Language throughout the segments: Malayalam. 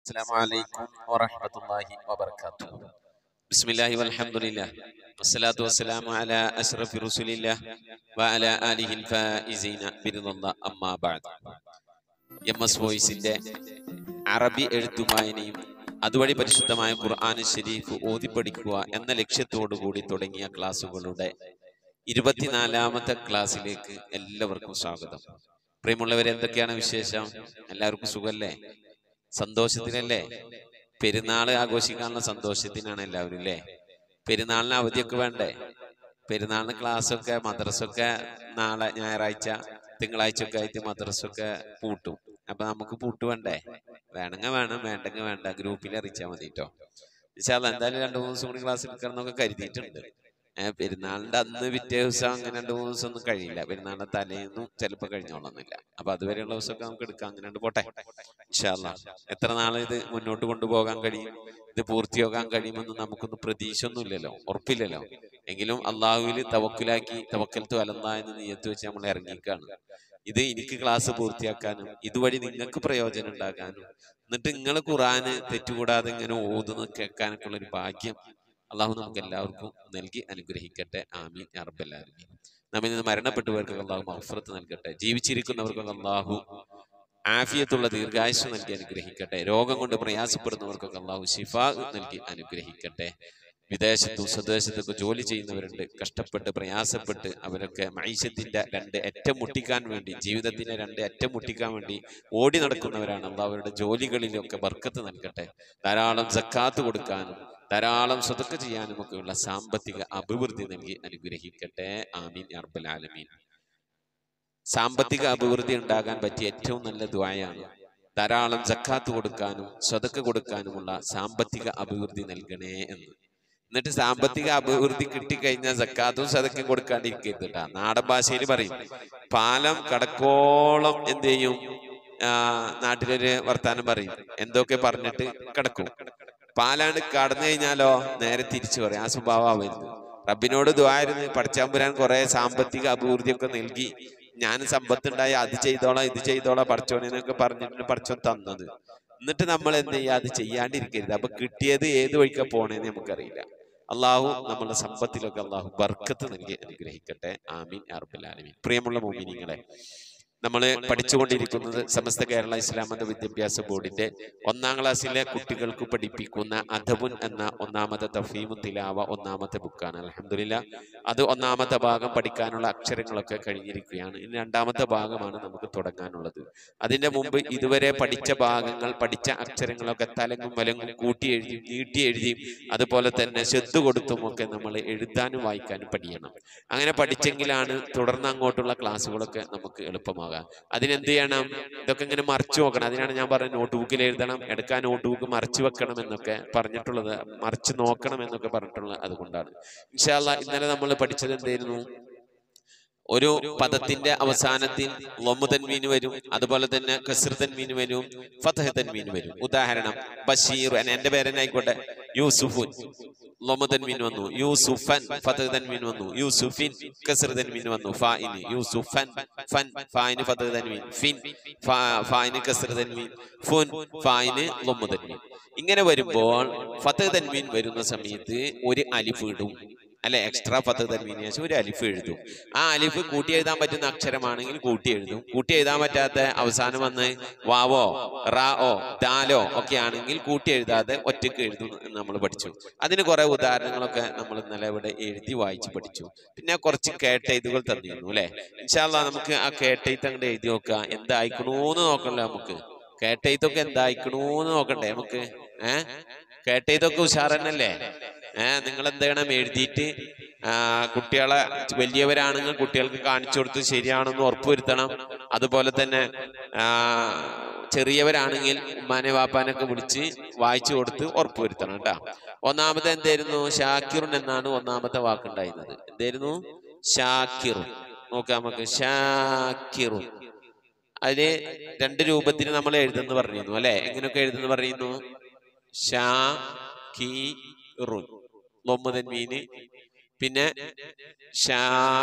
السلام عليكم ورحمة الله وبركاته بسم الله والحمد لله والصلاة والسلام على أشرف رسول الله وعلى آله الفائزين برضا الله أما بعد എം എസ് വോയിസിന്റെ അറബി എഴുത്തും വായനയും അതുവഴി പരിശുദ്ധമായ ഖുർആൻ ഷരീഫ് ഓതിപ്പടിക്കുക എന്ന ലക്ഷ്യത്തോടു കൂടി തുടങ്ങിയ ക്ലാസ്സുകളുടെ ഇരുപത്തിനാലാമത്തെ ക്ലാസ്സിലേക്ക് എല്ലാവർക്കും സ്വാഗതം പ്രിയമുള്ളവരെ എന്തൊക്കെയാണ് വിശേഷം എല്ലാവർക്കും സുഖല്ലേ സന്തോഷത്തിനല്ലേ പെരുന്നാൾ ആഘോഷിക്കാനുള്ള സന്തോഷത്തിനാണ് എല്ലാവരും അല്ലേ പെരുന്നാളിന് അവധിയൊക്കെ വേണ്ടേ പെരുന്നാളിന് ക്ലാസ്സൊക്കെ മദ്രസൊക്കെ നാളെ ഞായറാഴ്ച തിങ്കളാഴ്ച ഒക്കെ ആയിട്ട് മദ്രസൊക്കെ പൂട്ടും അപ്പൊ നമുക്ക് പൂട്ട് വേണ്ടേ വേണമെങ്കിൽ വേണം വേണ്ടെങ്കിൽ വേണ്ട ഗ്രൂപ്പിൽ അറിയിച്ചാൽ മതി കേട്ടോ വിശാല എന്തായാലും രണ്ടു മൂന്ന് ദിവസം കൂടി ക്ലാസ് എടുക്കണമെന്നൊക്കെ കരുതിയിട്ടുണ്ട് ഏഹ് പെരുന്നാളിന്റെ അന്ന് പിറ്റേ ദിവസം അങ്ങനെ രണ്ടു മൂന്ന് ദിവസം ഒന്നും കഴിയില്ല പെരുന്നാളിന്റെ തലേന്നും ചിലപ്പോൾ കഴിഞ്ഞോളന്നില്ല അപ്പൊ അതുവരെയുള്ള ദിവസമൊക്കെ നമുക്ക് എടുക്കാം അങ്ങനെ ഉണ്ട് പോട്ടെ ഇൻഷാല്ല എത്ര നാൾ ഇത് മുന്നോട്ട് കൊണ്ടുപോകാൻ കഴിയും ഇത് പൂർത്തിയാക്കാൻ കഴിയുമെന്ന് നമുക്കൊന്നും പ്രതീക്ഷയൊന്നുമില്ലല്ലോ ഉറപ്പില്ലല്ലോ എങ്കിലും അള്ളാഹുവിൽ തവക്കുലാക്കി തവക്കൽത്തു അലന്ത എന്ന് നീയത്ത് വെച്ച് നമ്മൾ ഇറങ്ങിക്കാണ് ഇത് എനിക്ക് ക്ലാസ് പൂർത്തിയാക്കാനും ഇതുവഴി നിങ്ങൾക്ക് പ്രയോജനം ഉണ്ടാക്കാനും എന്നിട്ട് നിങ്ങൾ ഖുറാന് തെറ്റുകൂടാതെ ഇങ്ങനെ ഓതുന്ന കേൾക്കാനൊക്കെ ഉള്ള ഒരു ഭാഗ്യം അള്ളാഹു നമുക്ക് എല്ലാവർക്കും നൽകി അനുഗ്രഹിക്കട്ടെ ആമീൻ യാ റബ്ബൽ ആലമീൻ നമ്മിൽ നിന്ന് മരണപ്പെട്ടവർക്ക് അള്ളാഹു മഹഫറത്ത് നൽകട്ടെ ജീവിച്ചിരിക്കുന്നവർക്ക് അള്ളാഹു ആഫിയത്തുള്ള ദീർഘായുസ് നൽകി അനുഗ്രഹിക്കട്ടെ രോഗം കൊണ്ട് പ്രയാസപ്പെടുന്നവർക്കൊക്കെ അള്ളാഹു ശിഫാ നൽകി അനുഗ്രഹിക്കട്ടെ വിദേശത്തും സ്വദേശത്തൊക്കെ ജോലി ചെയ്യുന്നവരുണ്ട് കഷ്ടപ്പെട്ട് പ്രയാസപ്പെട്ട് അവരൊക്കെ മൈഷ്യത്തിന്റെ രണ്ട് അറ്റം മുട്ടിക്കാൻ വേണ്ടി ജീവിതത്തിന്റെ രണ്ട് അറ്റം മുട്ടിക്കാൻ വേണ്ടി ഓടി നടക്കുന്നവരാണ് അള്ളാഹ് അവരുടെ ജോലികളിലൊക്കെ ബർക്കത്ത് നൽകട്ടെ ധാരാളം സക്കാത്ത് കൊടുക്കാനും ധാരാളം സ്വതക്ക ചെയ്യാനും ഒക്കെയുള്ള സാമ്പത്തിക അഭിവൃദ്ധി നൽകി അനുഗ്രഹിക്കട്ടെ ആമീൻ യാ റബ്ബൽ ആലമീൻ സാമ്പത്തിക അഭിവൃദ്ധി ഉണ്ടാകാൻ പറ്റിയ ഏറ്റവും നല്ല ദ്വായാണ് ധാരാളം ജക്കാത്ത് കൊടുക്കാനും സ്വതക്ക കൊടുക്കാനുമുള്ള സാമ്പത്തിക അഭിവൃദ്ധി നൽകണേ എന്ന് എന്നിട്ട് സാമ്പത്തിക അഭിവൃദ്ധി കിട്ടിക്കഴിഞ്ഞാൽ സക്കാത്തും സതക്കും കൊടുക്കാണ്ടിരിക്കരുത് കേട്ടാ നാടൻ ഭാഷയിൽ പറയും പാലം കടക്കോളം എന്ത് ചെയ്യും ആ, നാട്ടിലൊരു വർത്താനം പറയും എന്തൊക്കെ പറഞ്ഞിട്ട് കിടക്കും പാലാണ്ട് കടന്നു കഴിഞ്ഞാലോ നേരെ തിരിച്ചു പറയും ആ സ്വഭാവം ആവരുത് റബ്ബിനോട് ദ്വാരുന്ന് പഠിച്ചാമ്പുരാൻ കുറെ സാമ്പത്തിക അഭിവൃദ്ധിയൊക്കെ നൽകി ഞാൻ സമ്പത്തുണ്ടായി അത് ചെയ്തോളാം ഇത് ചെയ്തോളാം പഠിച്ചോനെന്നൊക്കെ പറഞ്ഞിട്ട് പഠിച്ചോൻ തന്നത് എന്നിട്ട് നമ്മൾ എന്ത് ചെയ്യുക അത് ചെയ്യാണ്ടിരിക്കരുത് അപ്പൊ കിട്ടിയത് ഏത് വഴിക്കാ പോണേന്ന് നമുക്കറിയില്ല അള്ളാഹു നമ്മുടെ സമ്പത്തിലൊക്കെ അള്ളാഹു ബർക്കത്ത് നൽകി അനുഗ്രഹിക്കട്ടെ ആമീൻ അറബുൽ ആലമീൻ പ്രിയമുള്ള മോമിനിങ്ങളെ നമ്മൾ പഠിച്ചുകൊണ്ടിരിക്കുന്നത് സമസ്ത കേരള ഇസ്ലാം മത വിദ്യാഭ്യാസ ബോർഡിന്റെ ഒന്നാം ക്ലാസ്സിലെ കുട്ടികൾക്ക് പഠിപ്പിക്കുന്ന അധബുൻ എന്ന ഒന്നാമത്തെ തഫീമു തിലാവ ഒന്നാമത്തെ ബുക്കാണ് അലഹമില്ല അത് ഒന്നാമത്തെ ഭാഗം പഠിക്കാനുള്ള അക്ഷരങ്ങളൊക്കെ കഴിഞ്ഞിരിക്കുകയാണ് ഇനി രണ്ടാമത്തെ ഭാഗമാണ് നമുക്ക് തുടങ്ങാനുള്ളത് അതിന്റെ മുമ്പ് ഇതുവരെ പഠിച്ച ഭാഗങ്ങൾ പഠിച്ച അക്ഷരങ്ങളൊക്കെ തലങ്ങും വലങ്ങും കൂട്ടി എഴുതിയും നീട്ടി എഴുതിയും അതുപോലെ തന്നെ ശ്രദ്ധ കൊടുത്തും ഒക്കെ നമ്മൾ എഴുതാനും വായിക്കാനും പഠിക്കണം അങ്ങനെ പഠിച്ചെങ്കിലാണ് തുടർന്ന് അങ്ങോട്ടുള്ള ക്ലാസ്സുകളൊക്കെ നമുക്ക് എളുപ്പമാകാം അതിനെന്ത് ചെയ്യണം ഇതൊക്കെ ഇങ്ങനെ മറിച്ചു നോക്കണം അതിനാണ് ഞാൻ പറഞ്ഞത് നോട്ട് ബുക്കിൽ എഴുതണം എടുക്കാൻ നോട്ട് ബുക്ക് മറിച്ചു വെക്കണം എന്നൊക്കെ പറഞ്ഞിട്ടുള്ളത് മറിച്ച് നോക്കണം എന്നൊക്കെ പറഞ്ഞിട്ടുള്ളത് അതുകൊണ്ടാണ് ഇൻഷാല്ല ഇന്നലെ നമ്മൾ പഠിച്ചത് എന്തായിരുന്നു ഒരു പദത്തിന്റെ അവസാനത്തിൽ ലൊമു തൻവീന് വരും അതുപോലെ തന്നെ കസിർ തൻവീന് വരും ഫതഹ് തൻവീന് വരും ഉദാഹരണം ബഷീർ എന്നെ- എന്റെ പേരെന്നെ ആയിക്കോട്ടെ യൂസുഫുൻ ലൊമു തൻവീൻ വന്നു യൂസുഫൻ ഫതഹ് തൻവീൻ വന്നു യൂസുഫിൻ കസിർ തൻവീൻ വന്നു ഫായിന് യൂസുഫൻ ഫൻ ഫായിന് ഫതഹ് തൻവീൻ ഫിൻ ഫാ- ഫായിന് കസിർ തൻവീൻ ഫുൻ ഫായിന് ലൊമു തൻവീൻ ഇങ്ങനെ വരുമ്പോൾ ഫതഹ് തൻവീൻ വരുന്ന സമയത്ത് ഒരു അലിഫ് ഇടും അല്ലെ എക്സ്ട്രാ പത്ത് തന്മീന് ശേഷം ഒരു അലിഫ് എഴുതും ആ അലിഫ് കൂട്ടി എഴുതാൻ പറ്റുന്ന അക്ഷരമാണെങ്കിൽ കൂട്ടി എഴുതും കൂട്ടി എഴുതാൻ പറ്റാത്ത അവസാനം വന്ന് വാവോ റാ ഓ ദാലോ ഒക്കെ ആണെങ്കിൽ കൂട്ടി എഴുതാതെ ഒറ്റയ്ക്ക് എഴുതും എന്ന് നമ്മൾ പഠിച്ചു അതിന് കുറെ ഉദാഹരണങ്ങളൊക്കെ നമ്മൾ ഇന്നലെ ഇവിടെ എഴുതി വായിച്ച് പഠിച്ചു പിന്നെ കുറച്ച് കേട്ടെഴുതുകൾ തന്നിരുന്നു അല്ലെ ഇൻഷാല്ല നമുക്ക് ആ കേട്ടെഴുത്ത് അങ്ങോട്ട് എഴുതി നോക്കുക എന്തായിക്കണോന്ന് നോക്കണല്ലോ നമുക്ക് കേട്ടെഴുത്തൊക്കെ എന്തായിക്കണോന്ന് നോക്കണ്ടേ നമുക്ക് ഏഹ് കേട്ടെഴുത്തൊക്കെ ഉഷാറന്നല്ലേ ഏഹ് നിങ്ങൾ എന്ത് ചെയ്യണം എഴുതിയിട്ട് ആ, കുട്ടികളെ വലിയവരാണെങ്കിൽ കുട്ടികൾക്ക് കാണിച്ചു കൊടുത്ത് ശരിയാണെന്ന് ഉറപ്പുവരുത്തണം അതുപോലെ തന്നെ ആ, ചെറിയവരാണെങ്കിൽ ഉമ്മാനെ വാപ്പാനൊക്കെ വിളിച്ച് വായിച്ചു കൊടുത്ത് ഉറപ്പുവരുത്തണം കേട്ടാ ഒന്നാമത്തെ എന്തായിരുന്നു ഷാക്കിറുൻ എന്നാണ് ഒന്നാമത്തെ വാക്കുണ്ടായിരുന്നത് എന്തായിരുന്നു ഷാക്കിറുൻ നോക്കാം നമുക്ക് ഷാക്കിറുൻ അതില് രണ്ട് രൂപത്തിൽ നമ്മൾ എഴുതുന്നു പറഞ്ഞിരുന്നു അല്ലെ എങ്ങനെയൊക്കെ എഴുതുന്നു പറയുന്നു ഷാ കി റുൻ ലൊമ്മതൻ മീന് പിന്നെ ഷാ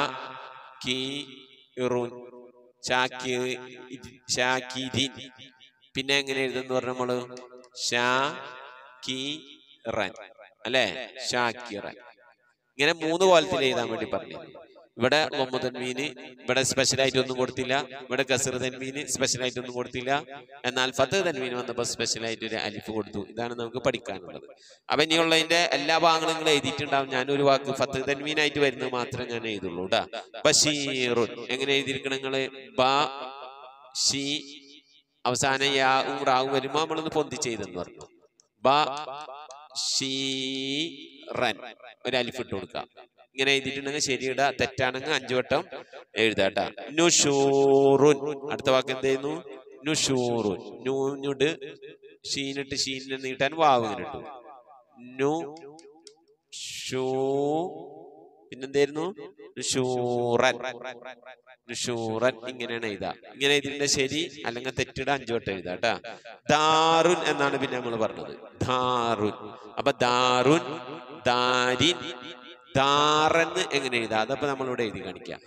കി റുൻ ഷാക്കി ഷാക്കിരിൻ പിന്നെ എങ്ങനെ എഴുതുന്നു പറഞ്ഞ നമ്മള് ഷാ കി റൻ അല്ലേ ഷാക്കിറൻ ഇങ്ങനെ മൂന്ന് കോലത്തിൽ എഴുതാൻ വേണ്ടി പറഞ്ഞു ഇവിടെ മൊമ്മദൻമീന് ഇവിടെ സ്പെഷ്യൽ ആയിട്ട് ഒന്നും കൊടുത്തില്ല ഇവിടെ കസർ തൻമീന് സ്പെഷ്യൽ ആയിട്ട് ഒന്നും കൊടുത്തില്ല എന്നാൽ ഫത്ത് തൻമീൻ വന്നപ്പോൾ സ്പെഷ്യൽ ആയിട്ട് ഒരു അലിഫ് കൊടുത്തു ഇതാണ് നമുക്ക് പഠിക്കാനുള്ളത് അപ്പൊ ഇനിയുള്ളതിന്റെ എല്ലാ ഭാഗങ്ങളും നിങ്ങൾ എഴുതിയിട്ടുണ്ടാവും ഞാൻ ഒരു വാക്ക് ഫത്ത് തൻമീനായിട്ട് വരുന്നത് മാത്രമേ ഞാൻ എഴുതുള്ളൂ കേട്ടാ ബഷീറുൻ എങ്ങനെ എഴുതിയിരിക്കണം നിങ്ങള് ബ ഷീ അവസാനം യാവും റാവും വരുമ്പോ നമ്മളൊന്ന് പൊന്തിച്ചെയ്തെന്ന് പറഞ്ഞു ബ ഷീ റൻ ഒരു അലിഫ് ഇട്ട് കൊടുക്കാം ഇങ്ങനെ എഴുതിയിട്ടുണ്ടെങ്കിൽ ശരിയിട തെറ്റാണെങ്കിൽ അഞ്ചു വട്ടം എഴുതാട്ടാ നുഷൂറുൻ അടുത്ത വാക്ക് എന്ത് ചെയ്യുന്നു നുഷൂറുൻ നൂഞ്ഞുട് ഷീനിട്ട് ഷീനിനെ നീട്ടാൻ വാവ് ഇങ്ങനെ ഇട്ടു നു ഷൂ പിന്നെന്തായിരുന്നു നുഷൂറൻ നുഷൂറൻ ഇങ്ങനെയാണ് എഴുതാ ഇങ്ങനെ എഴുതിന്റെ ശരി അല്ലെങ്കിൽ തെറ്റിട അഞ്ചു വട്ടം എഴുതാ കേട്ടാ ദാറുൻ എന്നാണ് പിന്നെ നമ്മൾ പറഞ്ഞത് ദാറുൻ അപ്പൊ ദാറുൻ ദാരിൻ ദാറന്ന് എങ്ങനെ എഴുതാ അതപ്പോ നമ്മളിവിടെ എഴുതി കാണിക്കാം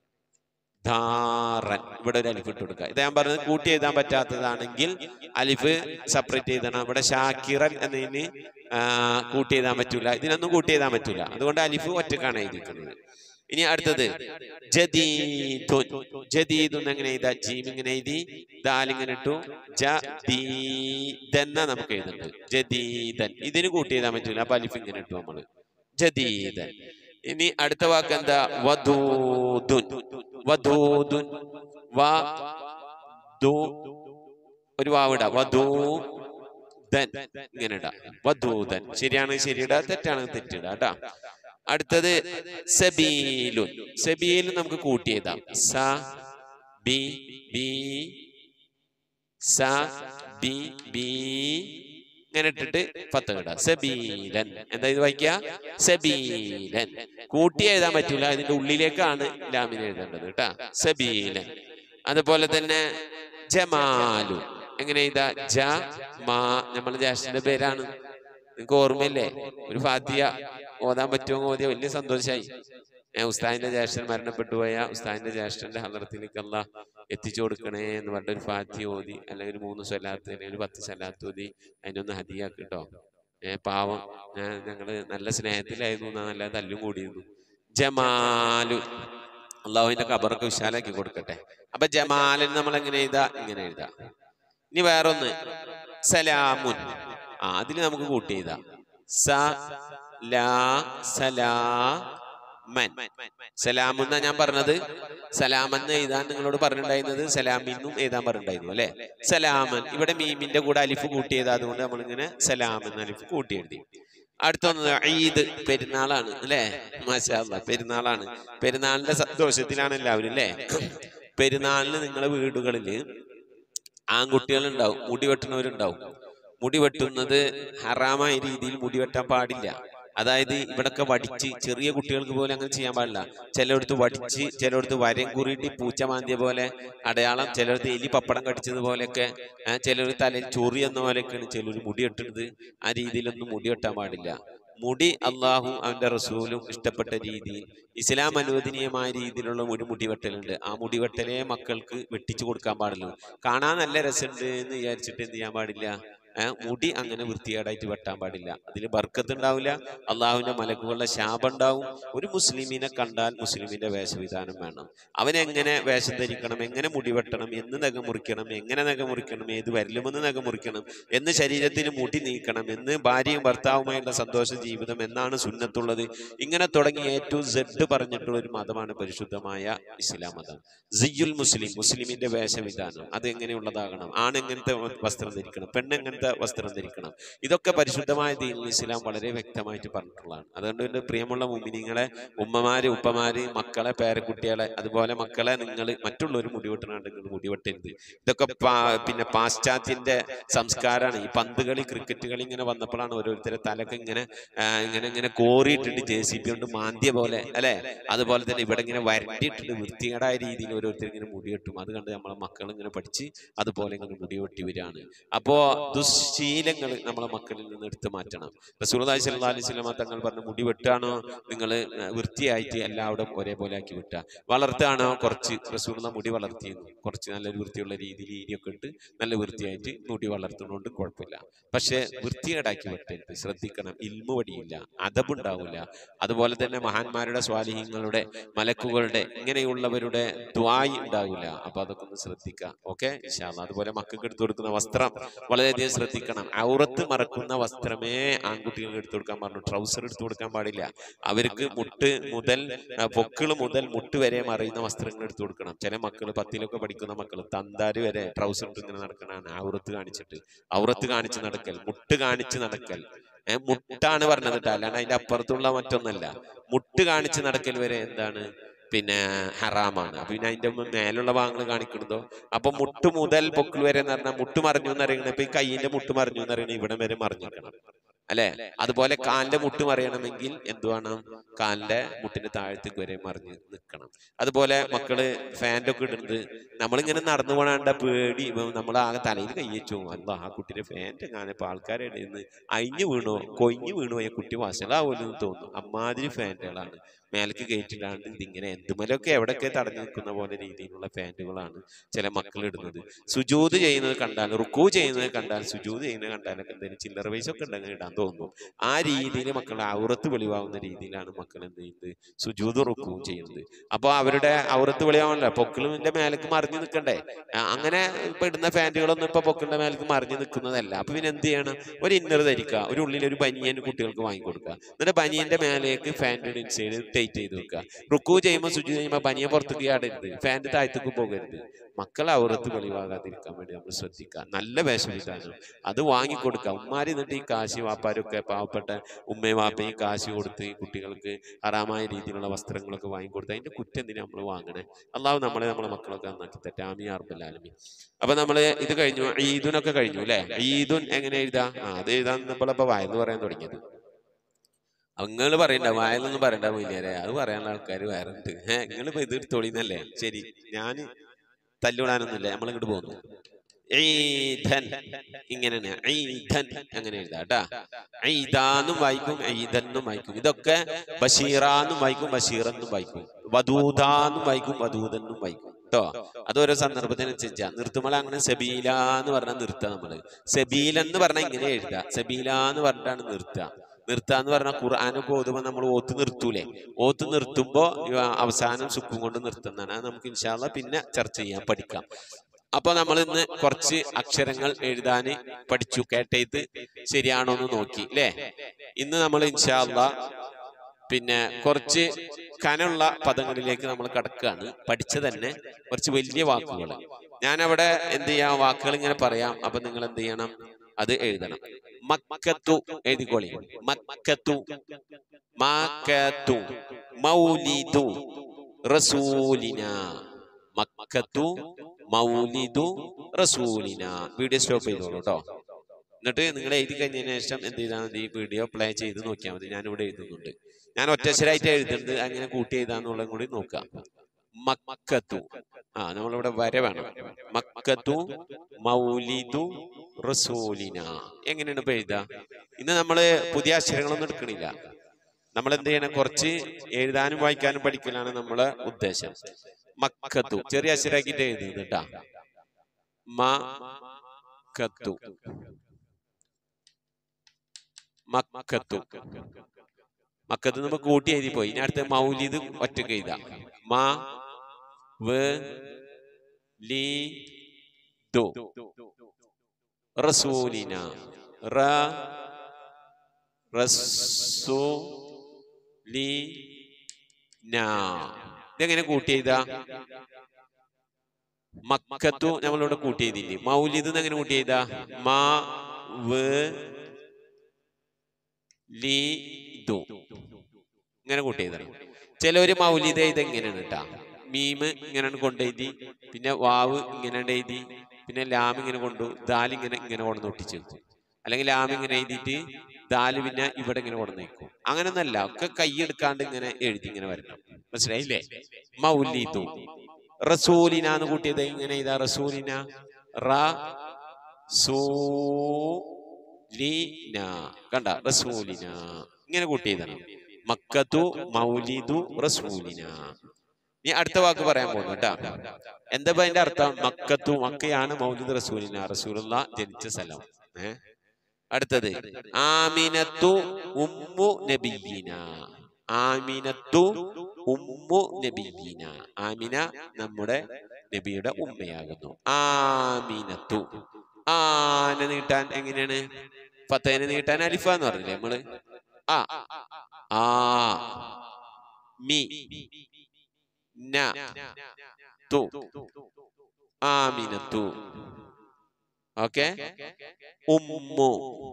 ധാറൻ ഇവിടെ ഒരു അലിഫ് ഇട്ട് കൊടുക്കുക ഇത് ഞാൻ പറഞ്ഞത് കൂട്ടി എഴുതാൻ പറ്റാത്തതാണെങ്കിൽ അലിഫ് സെപ്പറേറ്റ് എഴുതണം ഇവിടെ ഷാക്കിറൻ എന്നതിന് ആ, കൂട്ടി എഴുതാൻ പറ്റൂല ഇതിനൊന്നും കൂട്ടി എഴുതാൻ പറ്റൂല അതുകൊണ്ട് അലിഫ് ഒറ്റക്കാണ് എഴുതിയിരിക്കുന്നത് ഇനി അടുത്തത് ജദീദുൻ ജദീദുൻ എങ്ങനെ എഴുതാ ജീം ഇങ്ങനെ എഴുതി ദാലിങ്ങനെ ഇട്ടു ജദീദൻ എന്നാ നമുക്ക് എഴുതുന്നുണ്ട് ജദീദൻ ഇതിന് കൂട്ടി എഴുതാൻ പറ്റൂല അപ്പൊ അലിഫ് ഇങ്ങനെ ഇട്ടു നമ്മള് ജദീദൻ ഇനി അടുത്ത വാക്ക് എന്താ വധൂദുൻ വധൂദുൻ വ ദു ഒരു വാവിട വധൂ ദൻ ഇങ്ങനെ ഇടാം വധൂദൻ ശരിയാണ് ശരിയിട തെറ്റാണ് തെറ്റിട കേട്ടാ അടുത്തത് സബീലുൻ സബീലും നമുക്ക് കൂട്ടി എഴുതാം സ ബി ബി സ ബി ബി ഇങ്ങനെ ഇട്ടിട്ട് പത്ത് കിട സബീലൻ എന്താ ഇത് വായിക്കുക സബീലൻ കൂട്ടി എഴുതാൻ പറ്റൂല ഇതിന്റെ ഉള്ളിലേക്കാണ് ലാമിന് എഴുതേണ്ടത് കേട്ടാ സബീലൻ അതുപോലെ തന്നെ ജമാലു എങ്ങനെ എഴുതാ ജ മാ നമ്മളെ ജ്യേഷ്ഠന്റെ പേരാണ് നിങ്ങൾക്ക് ഓർമ്മയില്ലേ ഒരു ഫാത്തിയ ഓതാൻ പറ്റുമോ ഓതിയ വലിയ സന്തോഷമായി ഏ ഉസ്താദിന്റെ ജ്യേഷ്ഠൻ മരണപ്പെട്ടു പോയ ഉസ്താദിന്റെ ജ്യേഷ്ഠന്റെ ഹലറത്തിലേക്ക് അല്ല എത്തിച്ചു കൊടുക്കണേ എന്ന് പറഞ്ഞ ഒരു ഫാത്തി ഓതി അല്ലെങ്കിൽ ഒരു മൂന്ന് സ്വലാത്ത് അല്ലെങ്കിൽ ഒരു പത്ത് സ്വലാത്ത് ഓതി അതിനൊന്ന് ഹദിയാക്ക് കേട്ടോ ഏ പാവം ഞാൻ ഞങ്ങള് നല്ല സ്നേഹത്തിലായിരുന്നു എന്നാ നല്ല തല്ലും കൂടിയിരുന്നു ജമാലു അള്ളാഹുവിന്റെ കബറൊക്കെ വിശാലാക്കി കൊടുക്കട്ടെ അപ്പൊ ജമാലിന് നമ്മൾ എങ്ങനെ എഴുതാ ഇങ്ങനെ എഴുതാ ഇനി വേറൊന്ന് സലാമുൻ ആ അതിൽ നമുക്ക് കൂട്ടി എഴുതാം സ ലാ സലാ മൻ സലാം എന്നാ ഞാൻ പറഞ്ഞത് സലാം എന്ന് എഴുതാൻ നിങ്ങളോട് പറഞ്ഞിട്ടുണ്ടായിരുന്നത് സലാമിന്നും എഴുതാൻ പറഞ്ഞിട്ടുണ്ടായിരുന്നു അല്ലെ സലാമൻ ഇവിടെ മീമിന്റെ കൂടെ അലിഫ് കൂട്ടി എഴുതാ അതുകൊണ്ട് നമ്മളിങ്ങനെ സലാം എന്ന അലിഫ് കൂട്ടി എഴുതി അടുത്തൊന്ന് ഈദ് പെരുന്നാളാണ് അല്ലെ മാഷാ അല്ലാ, പെരുന്നാളാണ് പെരുന്നാളിന്റെ സന്തോഷത്തിലാണ് എല്ലാവരും അല്ലെ പെരുന്നാളിന് നിങ്ങളെ വീടുകളില് ആൺകുട്ടികൾ ഉണ്ടാവും മുടി വെട്ടുന്നവരുണ്ടാവും മുടി വെട്ടുന്നത് ഹറാമായ രീതിയിൽ മുടി വെട്ടാൻ പാടില്ല അതായത് ഇവിടൊക്കെ വടിച്ച് ചെറിയ കുട്ടികൾക്ക് പോലും അങ്ങനെ ചെയ്യാൻ പാടില്ല ചിലയിടത്ത് വടിച്ച് ചിലയിടത്ത് വരം കുറിയിട്ട് പൂച്ച മാന്തിയ പോലെ അടയാളം ചിലയിടത്ത് എലി പപ്പടം കടിച്ചത് പോലെയൊക്കെ ചിലർ തലയിൽ ചൊറി എന്ന പോലെയൊക്കെയാണ് ചിലർ മുടി വെട്ടുന്നത് ആ രീതിയിലൊന്നും മുടി വെട്ടാൻ പാടില്ല മുടി അള്ളാഹു അവന്റെ റസൂലും ഇഷ്ടപ്പെട്ട രീതിയിൽ ഇസ്ലാം അനുവദനീയമായ രീതിയിലുള്ള ഒരു മുടി വെട്ടലുണ്ട് ആ മുടി വെട്ടലേ മക്കൾക്ക് വെട്ടിച്ചു കൊടുക്കാൻ പാടുള്ളൂ കാണാൻ നല്ല രസമുണ്ട് എന്ന് വിചാരിച്ചിട്ട് എന്ത് ചെയ്യാൻ പാടില്ല ഏ, മുടി അങ്ങനെ വൃത്തികേടായിട്ട് വെട്ടാൻ പാടില്ല അതിൽ ബർക്കത്ത് ഉണ്ടാവില്ല അള്ളാഹുവിന്റെ മലക്കുകളുടെ ശാപം ഉണ്ടാവും ഒരു മുസ്ലിമിനെ കണ്ടാൽ മുസ്ലിമിന്റെ വേഷവിധാനം വേണം അവൻ എങ്ങനെ വേഷം ധരിക്കണം എങ്ങനെ മുടി വെട്ടണം എന്ന് നഖം മുറിക്കണം എങ്ങനെ നഖം മുറിക്കണം ഏത് വരലുമെന്ന് നഖം മുറിക്കണം എന്ന് ശരീരത്തിന് മുടി നീക്കണം എന്ന് ഭാര്യയും ഭർത്താവുമായുള്ള സന്തോഷ ജീവിതം എന്നാണ് സുന്നത്തുള്ളത് ഇങ്ങനെ തുടങ്ങി എ ടു സെഡ് പറഞ്ഞിട്ടുള്ള ഒരു മതമാണ് പരിശുദ്ധമായ ഇസ്ലാം മതം സിയുൽ മുസ്ലിം മുസ്ലിമിന്റെ വേഷവിധാനം അത് എങ്ങനെയുള്ളതാകണം ആണ് എങ്ങനത്തെ വസ്ത്രം ധരിക്കണം പെണ്ണ് എങ്ങനത്തെ വസ്ത്രം ധരിക്കണം ഇതൊക്കെ പരിശുദ്ധമായ ദീനിൽ ഇസ്ലാം വളരെ വ്യക്തമായിട്ട് പറഞ്ഞിട്ടുള്ളതാണ് അതുകൊണ്ട് എൻ്റെ പ്രിയമുള്ള മുമിനിങ്ങളെ ഉമ്മമാര് ഉപ്പമാര് മക്കളെ പേരക്കുട്ടികളെ അതുപോലെ മക്കളെ നിങ്ങൾ മറ്റുള്ളവർ മുടിവെട്ടണാണ്ട് നിങ്ങൾ മുടിവെട്ടരുത് ഇതൊക്കെ പാ- പിന്നെ പാശ്ചാത്യന്റെ സംസ്കാരമാണ് ഈ പന്ത് കളി ക്രിക്കറ്റ് കളി ഇങ്ങനെ വന്നപ്പോഴാണ് ഓരോരുത്തരെ തലക്ക് ഇങ്ങനെ ആ, ഇങ്ങനെ ഇങ്ങനെ കോറിയിട്ടിട്ട് ജെ സി പി കൊണ്ട് മാന്തിയ പോലെ അല്ലെ അതുപോലെ തന്നെ ഇവിടെ ഇങ്ങനെ വരണ്ടിയിട്ടിട്ട് വൃത്തികേടായ രീതിയിൽ ഓരോരുത്തർ ഇങ്ങനെ മുടി വെട്ടും അത് കണ്ട് നമ്മളെ മക്കൾ ഇങ്ങനെ പഠിച്ച് അതുപോലെ ഇങ്ങനെ മുടി വെട്ടി വരികയാണ് അപ്പോ ദുശ്ശീലങ്ങൾ നമ്മളെ മക്കളിൽ നിന്ന് എടുത്തു മാറ്റണം റസൂലുള്ളാഹി സ്വല്ലല്ലാഹി അലൈഹി വസല്ലമ തങ്ങൾ പറഞ്ഞു മുടി വെട്ടാണോ നിങ്ങൾ വൃത്തിയായിട്ട് എല്ലാവരും ഒരേപോലെ ആക്കി വെട്ടുക വളർത്താണോ കുറച്ച് റസൂലുള്ള മുടി വളർത്തിയിരുന്നു കുറച്ച് നല്ല വൃത്തിയുള്ള രീതിയിൽ ഈരിയൊക്കെ ഇട്ട് നല്ല വൃത്തിയായിട്ട് മുടി വളർത്തുന്നതുകൊണ്ട് കുഴപ്പമില്ല പക്ഷെ വൃത്തികേടാക്കി വെട്ടരുത് ശ്രദ്ധിക്കണം ഇൽമു വടിയില്ല അതബുണ്ടാവില്ല അതുപോലെ തന്നെ മഹാന്മാരുടെ സ്വാലിഹ്യങ്ങളുടെ മലക്കുകളുടെ ഇങ്ങനെയുള്ളവരുടെ ദ്വായി ഉണ്ടാവില്ല അപ്പൊ അതൊക്കെ ഒന്ന് ശ്രദ്ധിക്കുക ഓക്കെ അതുപോലെ മക്കൾക്ക് എടുത്തു കൊടുക്കുന്ന വസ്ത്രം വളരെയധികം ശ്രദ്ധിക്കണം ഔറത്ത് മറക്കുന്ന വസ്ത്രമേ ആൺകുട്ടികൾക്ക് എടുത്തു കൊടുക്കാൻ പറഞ്ഞു ട്രൗസർ എടുത്തു കൊടുക്കാൻ പാടില്ല അവർക്ക് മുട്ട് മുതൽ ആ, പൊക്കിള് മുതൽ മുട്ട് വരെ മറയുന്ന വസ്ത്രങ്ങൾ എടുത്തു കൊടുക്കണം ചില മക്കൾ പത്തിലൊക്കെ പഠിക്കുന്ന മക്കൾ തന്താര് വരെ ട്രൗസർ ഇട്ട് ഇങ്ങനെ നടക്കണാണ് ഔറത്ത് കാണിച്ചിട്ട് ഔറത്ത് കാണിച്ച് നടക്കൽ മുട്ട് കാണിച്ച് നടക്കൽ ഏഹ് മുട്ടാണ് പറഞ്ഞത് കേട്ടോ അല്ലാണ്ട് അതിന്റെ അപ്പുറത്തുള്ള മറ്റൊന്നല്ല മുട്ട് കാണിച്ച് നടക്കൽ വരെ എന്താണ് പിന്നെ ഹറാമാണ് അപ്പൊ പിന്നെ അതിന്റെ മേലുള്ള ഭാഗങ്ങൾ കാണിക്കണതോ അപ്പൊ മുട്ട് മുതൽ പൊക്കിൾ വരെ എന്ന് പറഞ്ഞാൽ മുട്ട് മറിഞ്ഞു എന്ന് അറിയണത് ഇപ്പൊ ഈ കൈയിന്റെ മുട്ട് മറിഞ്ഞു എന്ന് അറിയണത് ഇവിടെ വരെ മറിഞ്ഞിരിക്കണം അല്ലെ അതുപോലെ കാലിന്റെ മുട്ട് മറിയണമെങ്കിൽ എന്ത് വേണം കാലിന്റെ മുട്ടിന്റെ താഴത്തേക്ക് വരെ മറിഞ്ഞ് നിൽക്കണം അതുപോലെ മക്കള് ഫാൻ്റെ ഒക്കെ ഇടുന്നത് നമ്മളിങ്ങനെ നടന്നു പോകാണ്ട പേടി നമ്മൾ ആകെ തലയിൽ കയ്യച്ചു അല്ല ആ കുട്ടിയുടെ ഫാൻ്റെ കാണാൻ ആൾക്കാരെ ഇടയിൽ നിന്ന് അയിഞ്ഞു വീണോ കൊയിഞ്ഞു വീണോ ഈ കുട്ടി വശലാവുമല്ലോ എന്ന് തോന്നുന്നു അമ്മാതിരി ഫാൻറ്റുകളാണ് മേലേക്ക് കയറ്റിടാണ്ട് ഇതിങ്ങനെ എന്തുമലൊക്കെ എവിടെയൊക്കെ തടഞ്ഞു നിൽക്കുന്ന പോലെ രീതിയിലുള്ള ഫാൻറ്റുകളാണ് ചില മക്കൾ ഇടുന്നത് സുജൂത് ചെയ്യുന്നത് കണ്ടാൽ റുക്കു ചെയ്യുന്നത് കണ്ടാൽ സുജൂത് ചെയ്യുന്നത് കണ്ടാലൊക്കെ എന്തെങ്കിലും ചില്ലറ പൈസ ഒക്കെ ഉണ്ടെങ്കിൽ ഇടാൻ തോന്നുന്നു ആ രീതിയിൽ മക്കളുടെ ഔറത്ത് വെളിവാകുന്ന രീതിയിലാണ് മക്കൾ എന്ത് ചെയ്യുന്നത് സുജൂത് റുക്കുവും ചെയ്യുന്നത് അപ്പോൾ അവരുടെ ഔറത്ത് വെളിവാണല്ലോ പൊക്കിളിന്റെ മേലേക്ക് മറിഞ്ഞു നിൽക്കണ്ടേ ആ, അങ്ങനെ ഇപ്പൊ ഇടുന്ന ഫാൻറ്റുകളൊന്നും ഇപ്പൊ പൊക്കിളിന്റെ മേലേക്ക് മറിഞ്ഞു നിൽക്കുന്നതല്ല അപ്പൊ പിന്നെ എന്ത് ചെയ്യണം ഒരു ഇന്നർ ധരിക്കുക ഒരു ഉള്ളിൽ ഒരു ബനിയൻ കുട്ടികൾക്ക് വാങ്ങിക്കൊടുക്കുക എന്നിട്ട് ബനിയന്റെ മേലേക്ക് ഫാൻറ്റിന്റെ ഇൻസൈഡ് ടൈറ്റ് ചെയ്ത് വെക്കുക റുക്കു ചെയ്യുമ്പോൾ സുജു ചെയ്യുമ്പോൾ ബനിയ പുറത്തേക്ക് ആടരുത് ഫാൻറ്റ് താഴത്തേക്ക് പോകരുത് മക്കളെ ഔറത്ത് വെളിവാകാതിരിക്കാൻ വേണ്ടി നമ്മൾ ശ്രദ്ധിക്കുക നല്ല വേഷവിധാനം അത് വാങ്ങിക്കൊടുക്കുക ഉമ്മാരി എന്നിട്ട് ഈ കാശ് വാപ്പാരൊക്കെ പാവപ്പെട്ട ഉമ്മയും വാപ്പയും കാശ് കൊടുത്ത് ഈ കുട്ടികൾക്ക് ഹറാമായ രീതിയിലുള്ള വസ്ത്രങ്ങളൊക്കെ വാങ്ങിക്കൊടുത്ത് അതിന്റെ കുറ്റം എന്തിനാ നമ്മൾ വാങ്ങണേ അള്ളാഹു നമ്മളെ നമ്മളെ മക്കളൊക്കെ നന്നാക്കി തട്ടെ ആമി അർബലാലമി അപ്പൊ നമ്മള് ഇത് കഴിഞ്ഞു ഈദുനൊക്കെ കഴിഞ്ഞു അല്ലെ ഈദുൻ എങ്ങനെ എഴുതാ ആ അത് എഴുതാൻ നമ്മളിപ്പോ വായെന്ന് പറയാൻ തുടങ്ങിയത് നിങ്ങൾ പറയണ്ട വായലൊന്നും പറയണ്ട മൊയ്യാരെ അത് പറയാനുള്ള ആൾക്കാർ വേറെ ഉണ്ട് ഏഹ് നിങ്ങളിപ്പോ ഇത് എടുത്തോളിന്നല്ലേ ശരി ഞാന് തല്ലുവിടാനൊന്നുമില്ല നമ്മളിങ്ങോട്ട് പോകുന്നു ഈദൻ ഇങ്ങനെയാണ് ഈദൻ അങ്ങനെ എഴുതാ കേട്ടാ ഈദാന്നും വായിക്കും ഈദെന്നും വായിക്കും ഇതൊക്കെ ബഷീറാന്നും വായിക്കും ബഷീറെന്നും വായിക്കും വധൂതാന്നും വായിക്കും വധൂതെന്നും വായിക്കും കേട്ടോ അതോരോ സന്ദർഭത്തിനനുസരിച്ചാ നിർത്തുമ്പോൾ അങ്ങനെ സബീല എന്ന് പറഞ്ഞാൽ നിർത്തുക നമ്മള് സബീല എന്ന് പറഞ്ഞാൽ ഇങ്ങനെ എഴുതുക സബീല എന്ന് പറഞ്ഞിട്ടാണ് നിർത്തുക നിർത്തുക എന്ന് പറഞ്ഞാൽ ഖുർആാനൊക്കെ ഓതുമ്പോൾ നമ്മൾ ഓത്ത് നിർത്തൂലേ ഓത്ത് നിർത്തുമ്പോ ഇവ അവസാനം സുഖം കൊണ്ട് നിർത്തുന്നതാണ് അത് നമുക്ക് ഇൻഷാല്ല പിന്നെ ചർച്ച ചെയ്യാം പഠിക്കാം അപ്പൊ നമ്മൾ ഇന്ന് കുറച്ച് അക്ഷരങ്ങൾ എഴുതാന് പഠിച്ചു കേട്ടെഴുത്ത് ശരിയാണോ എന്ന് നോക്കി അല്ലേ ഇന്ന് നമ്മൾ ഇൻഷാല്ല പിന്നെ കുറച്ച് കനമുള്ള പദങ്ങളിലേക്ക് നമ്മൾ കടക്കുകയാണ് പഠിച്ച തന്നെ കുറച്ച് വലിയ വാക്കുകൾ ഞാൻ അവിടെ എന്ത് ചെയ്യാം വാക്കുകൾ ഇങ്ങനെ പറയാം അപ്പൊ നിങ്ങൾ എന്ത് ചെയ്യണം അത് എഴുതണം മക്കത്തു എഴുതിക്കോളി മക്കത്തു മാക്കത്തു മൗലിദു റസൂലിന മക്കത്തു മൗലിദു റസൂലിന വീഡിയോ സ്റ്റോപ്പ് ചെയ്തോളൂ കേട്ടോ എന്നിട്ട് നിങ്ങൾ എഴുതി കഴിഞ്ഞതിന് ശേഷം എന്ത് ചെയ്താൽ മതി ഈ വീഡിയോ പ്ലേ ചെയ്ത് നോക്കിയാൽ മതി ഞാൻ ഇവിടെ എഴുതുന്നുണ്ട് ഞാൻ ഒറ്റശ്ശരായിട്ട് എഴുതുന്നുണ്ട് അങ്ങനെ കൂട്ടി എഴുതാന്നുള്ളതും കൂടി നോക്കാം മക്കത്തു ആ നമ്മളിവിടെ വര വേണം മക്കത്തു മൗലിദു റസൂലിന എങ്ങനെയാണ് ഇപ്പൊ എഴുതുക ഇന്ന് നമ്മള് പുതിയ അക്ഷരങ്ങളൊന്നും എടുക്കണില്ല നമ്മൾ എന്ത് ചെയ്യണം കുറച്ച് എഴുതാനും വായിക്കാനും പഠിക്കലാണ് നമ്മളെ ഉദ്ദേശം മക്കത്തു ചെറിയ അക്ഷരാക്കിട്ട് എഴുതുന്നത് കേട്ടാ മക്കത്തു മക്കത്തു മക്കത്ത് നമ്മൾ കൂട്ടി എഴുതി പോയി ഇനി അടുത്ത മൗലിദ് ഒറ്റക്ക് എഴുതാം മാ വ് ലി ദു റസൂലിന റ റസൂ ലി ന ഇതെങ്ങനെ കൂട്ടി എഴുതാ മക്കത്തു നമ്മളിവിടെ കൂട്ടി എഴുതിയില്ലേ മൗലിദ് എങ്ങനെ കൂട്ടി എഴുതാ മാ വ് ലി ദു ഇങ്ങനെ കൂട്ടി എഴുതണം ചിലവര് മൗലിദ് എഴുത ഇങ്ങനെയാണ് കേട്ടാ മീമ് ഇങ്ങനെയാണ് കൊണ്ടെഴുതി പിന്നെ വാവ് ഇങ്ങനെ എഴുതി പിന്നെ ലാം ഇങ്ങനെ കൊണ്ടു ദാൽ ഇങ്ങനെ ഇങ്ങനെ കൊണ്ടു ഒട്ടിച്ചു വെക്കും അല്ലെങ്കിൽ ലാം ഇങ്ങനെ എഴുതിയിട്ട് ദാല് പിന്നെ ഇവിടെ ഇങ്ങനെ കൊണ്ടു വെക്കും അങ്ങനൊന്നല്ല ഒക്കെ കൈയെടുക്കാണ്ട് ഇങ്ങനെ എഴുതി ഇങ്ങനെ വരണം മനസ്സിലായില്ലേ മൗലിദു റസൂലിന എന്ന് കൂട്ടിയത് ഇങ്ങനെ ഇതാ റസൂലിന റ കണ്ട റസൂലിന ഇങ്ങനെ കൂട്ടി എഴുതണം മക്കത്തു മൗലിദു റസൂലിന നീ അടുത്ത വാക്ക് പറയാൻ പോകുന്നു കേട്ടാ എന്താ ഇപ്പൊ അതിന്റെ അർത്ഥം മക്കത്തു മക്കയാണ് മൗലിദ് റസൂലിന റസൂലുള്ള ജനിച്ച സ്ഥലം ഏ അടുത്തത് ആമിനത്തു ഉമ്മു നബിയിന ആമിനത്തു ഉമ്മു നബിയിന ആമിന നമ്മുടെ നബിയുടെ ഉമ്മയാകുന്നു ആമിനത്തു ആന നീട്ടാൻ എങ്ങനെയാണ് ഫത്തേനെ നീട്ടാൻ അലിഫ എന്ന് പറഞ്ഞില്ലേ നമ്മള് ആ ആ മി ന തു ആമിനത്തു ഓക്കെ ഉമ്മു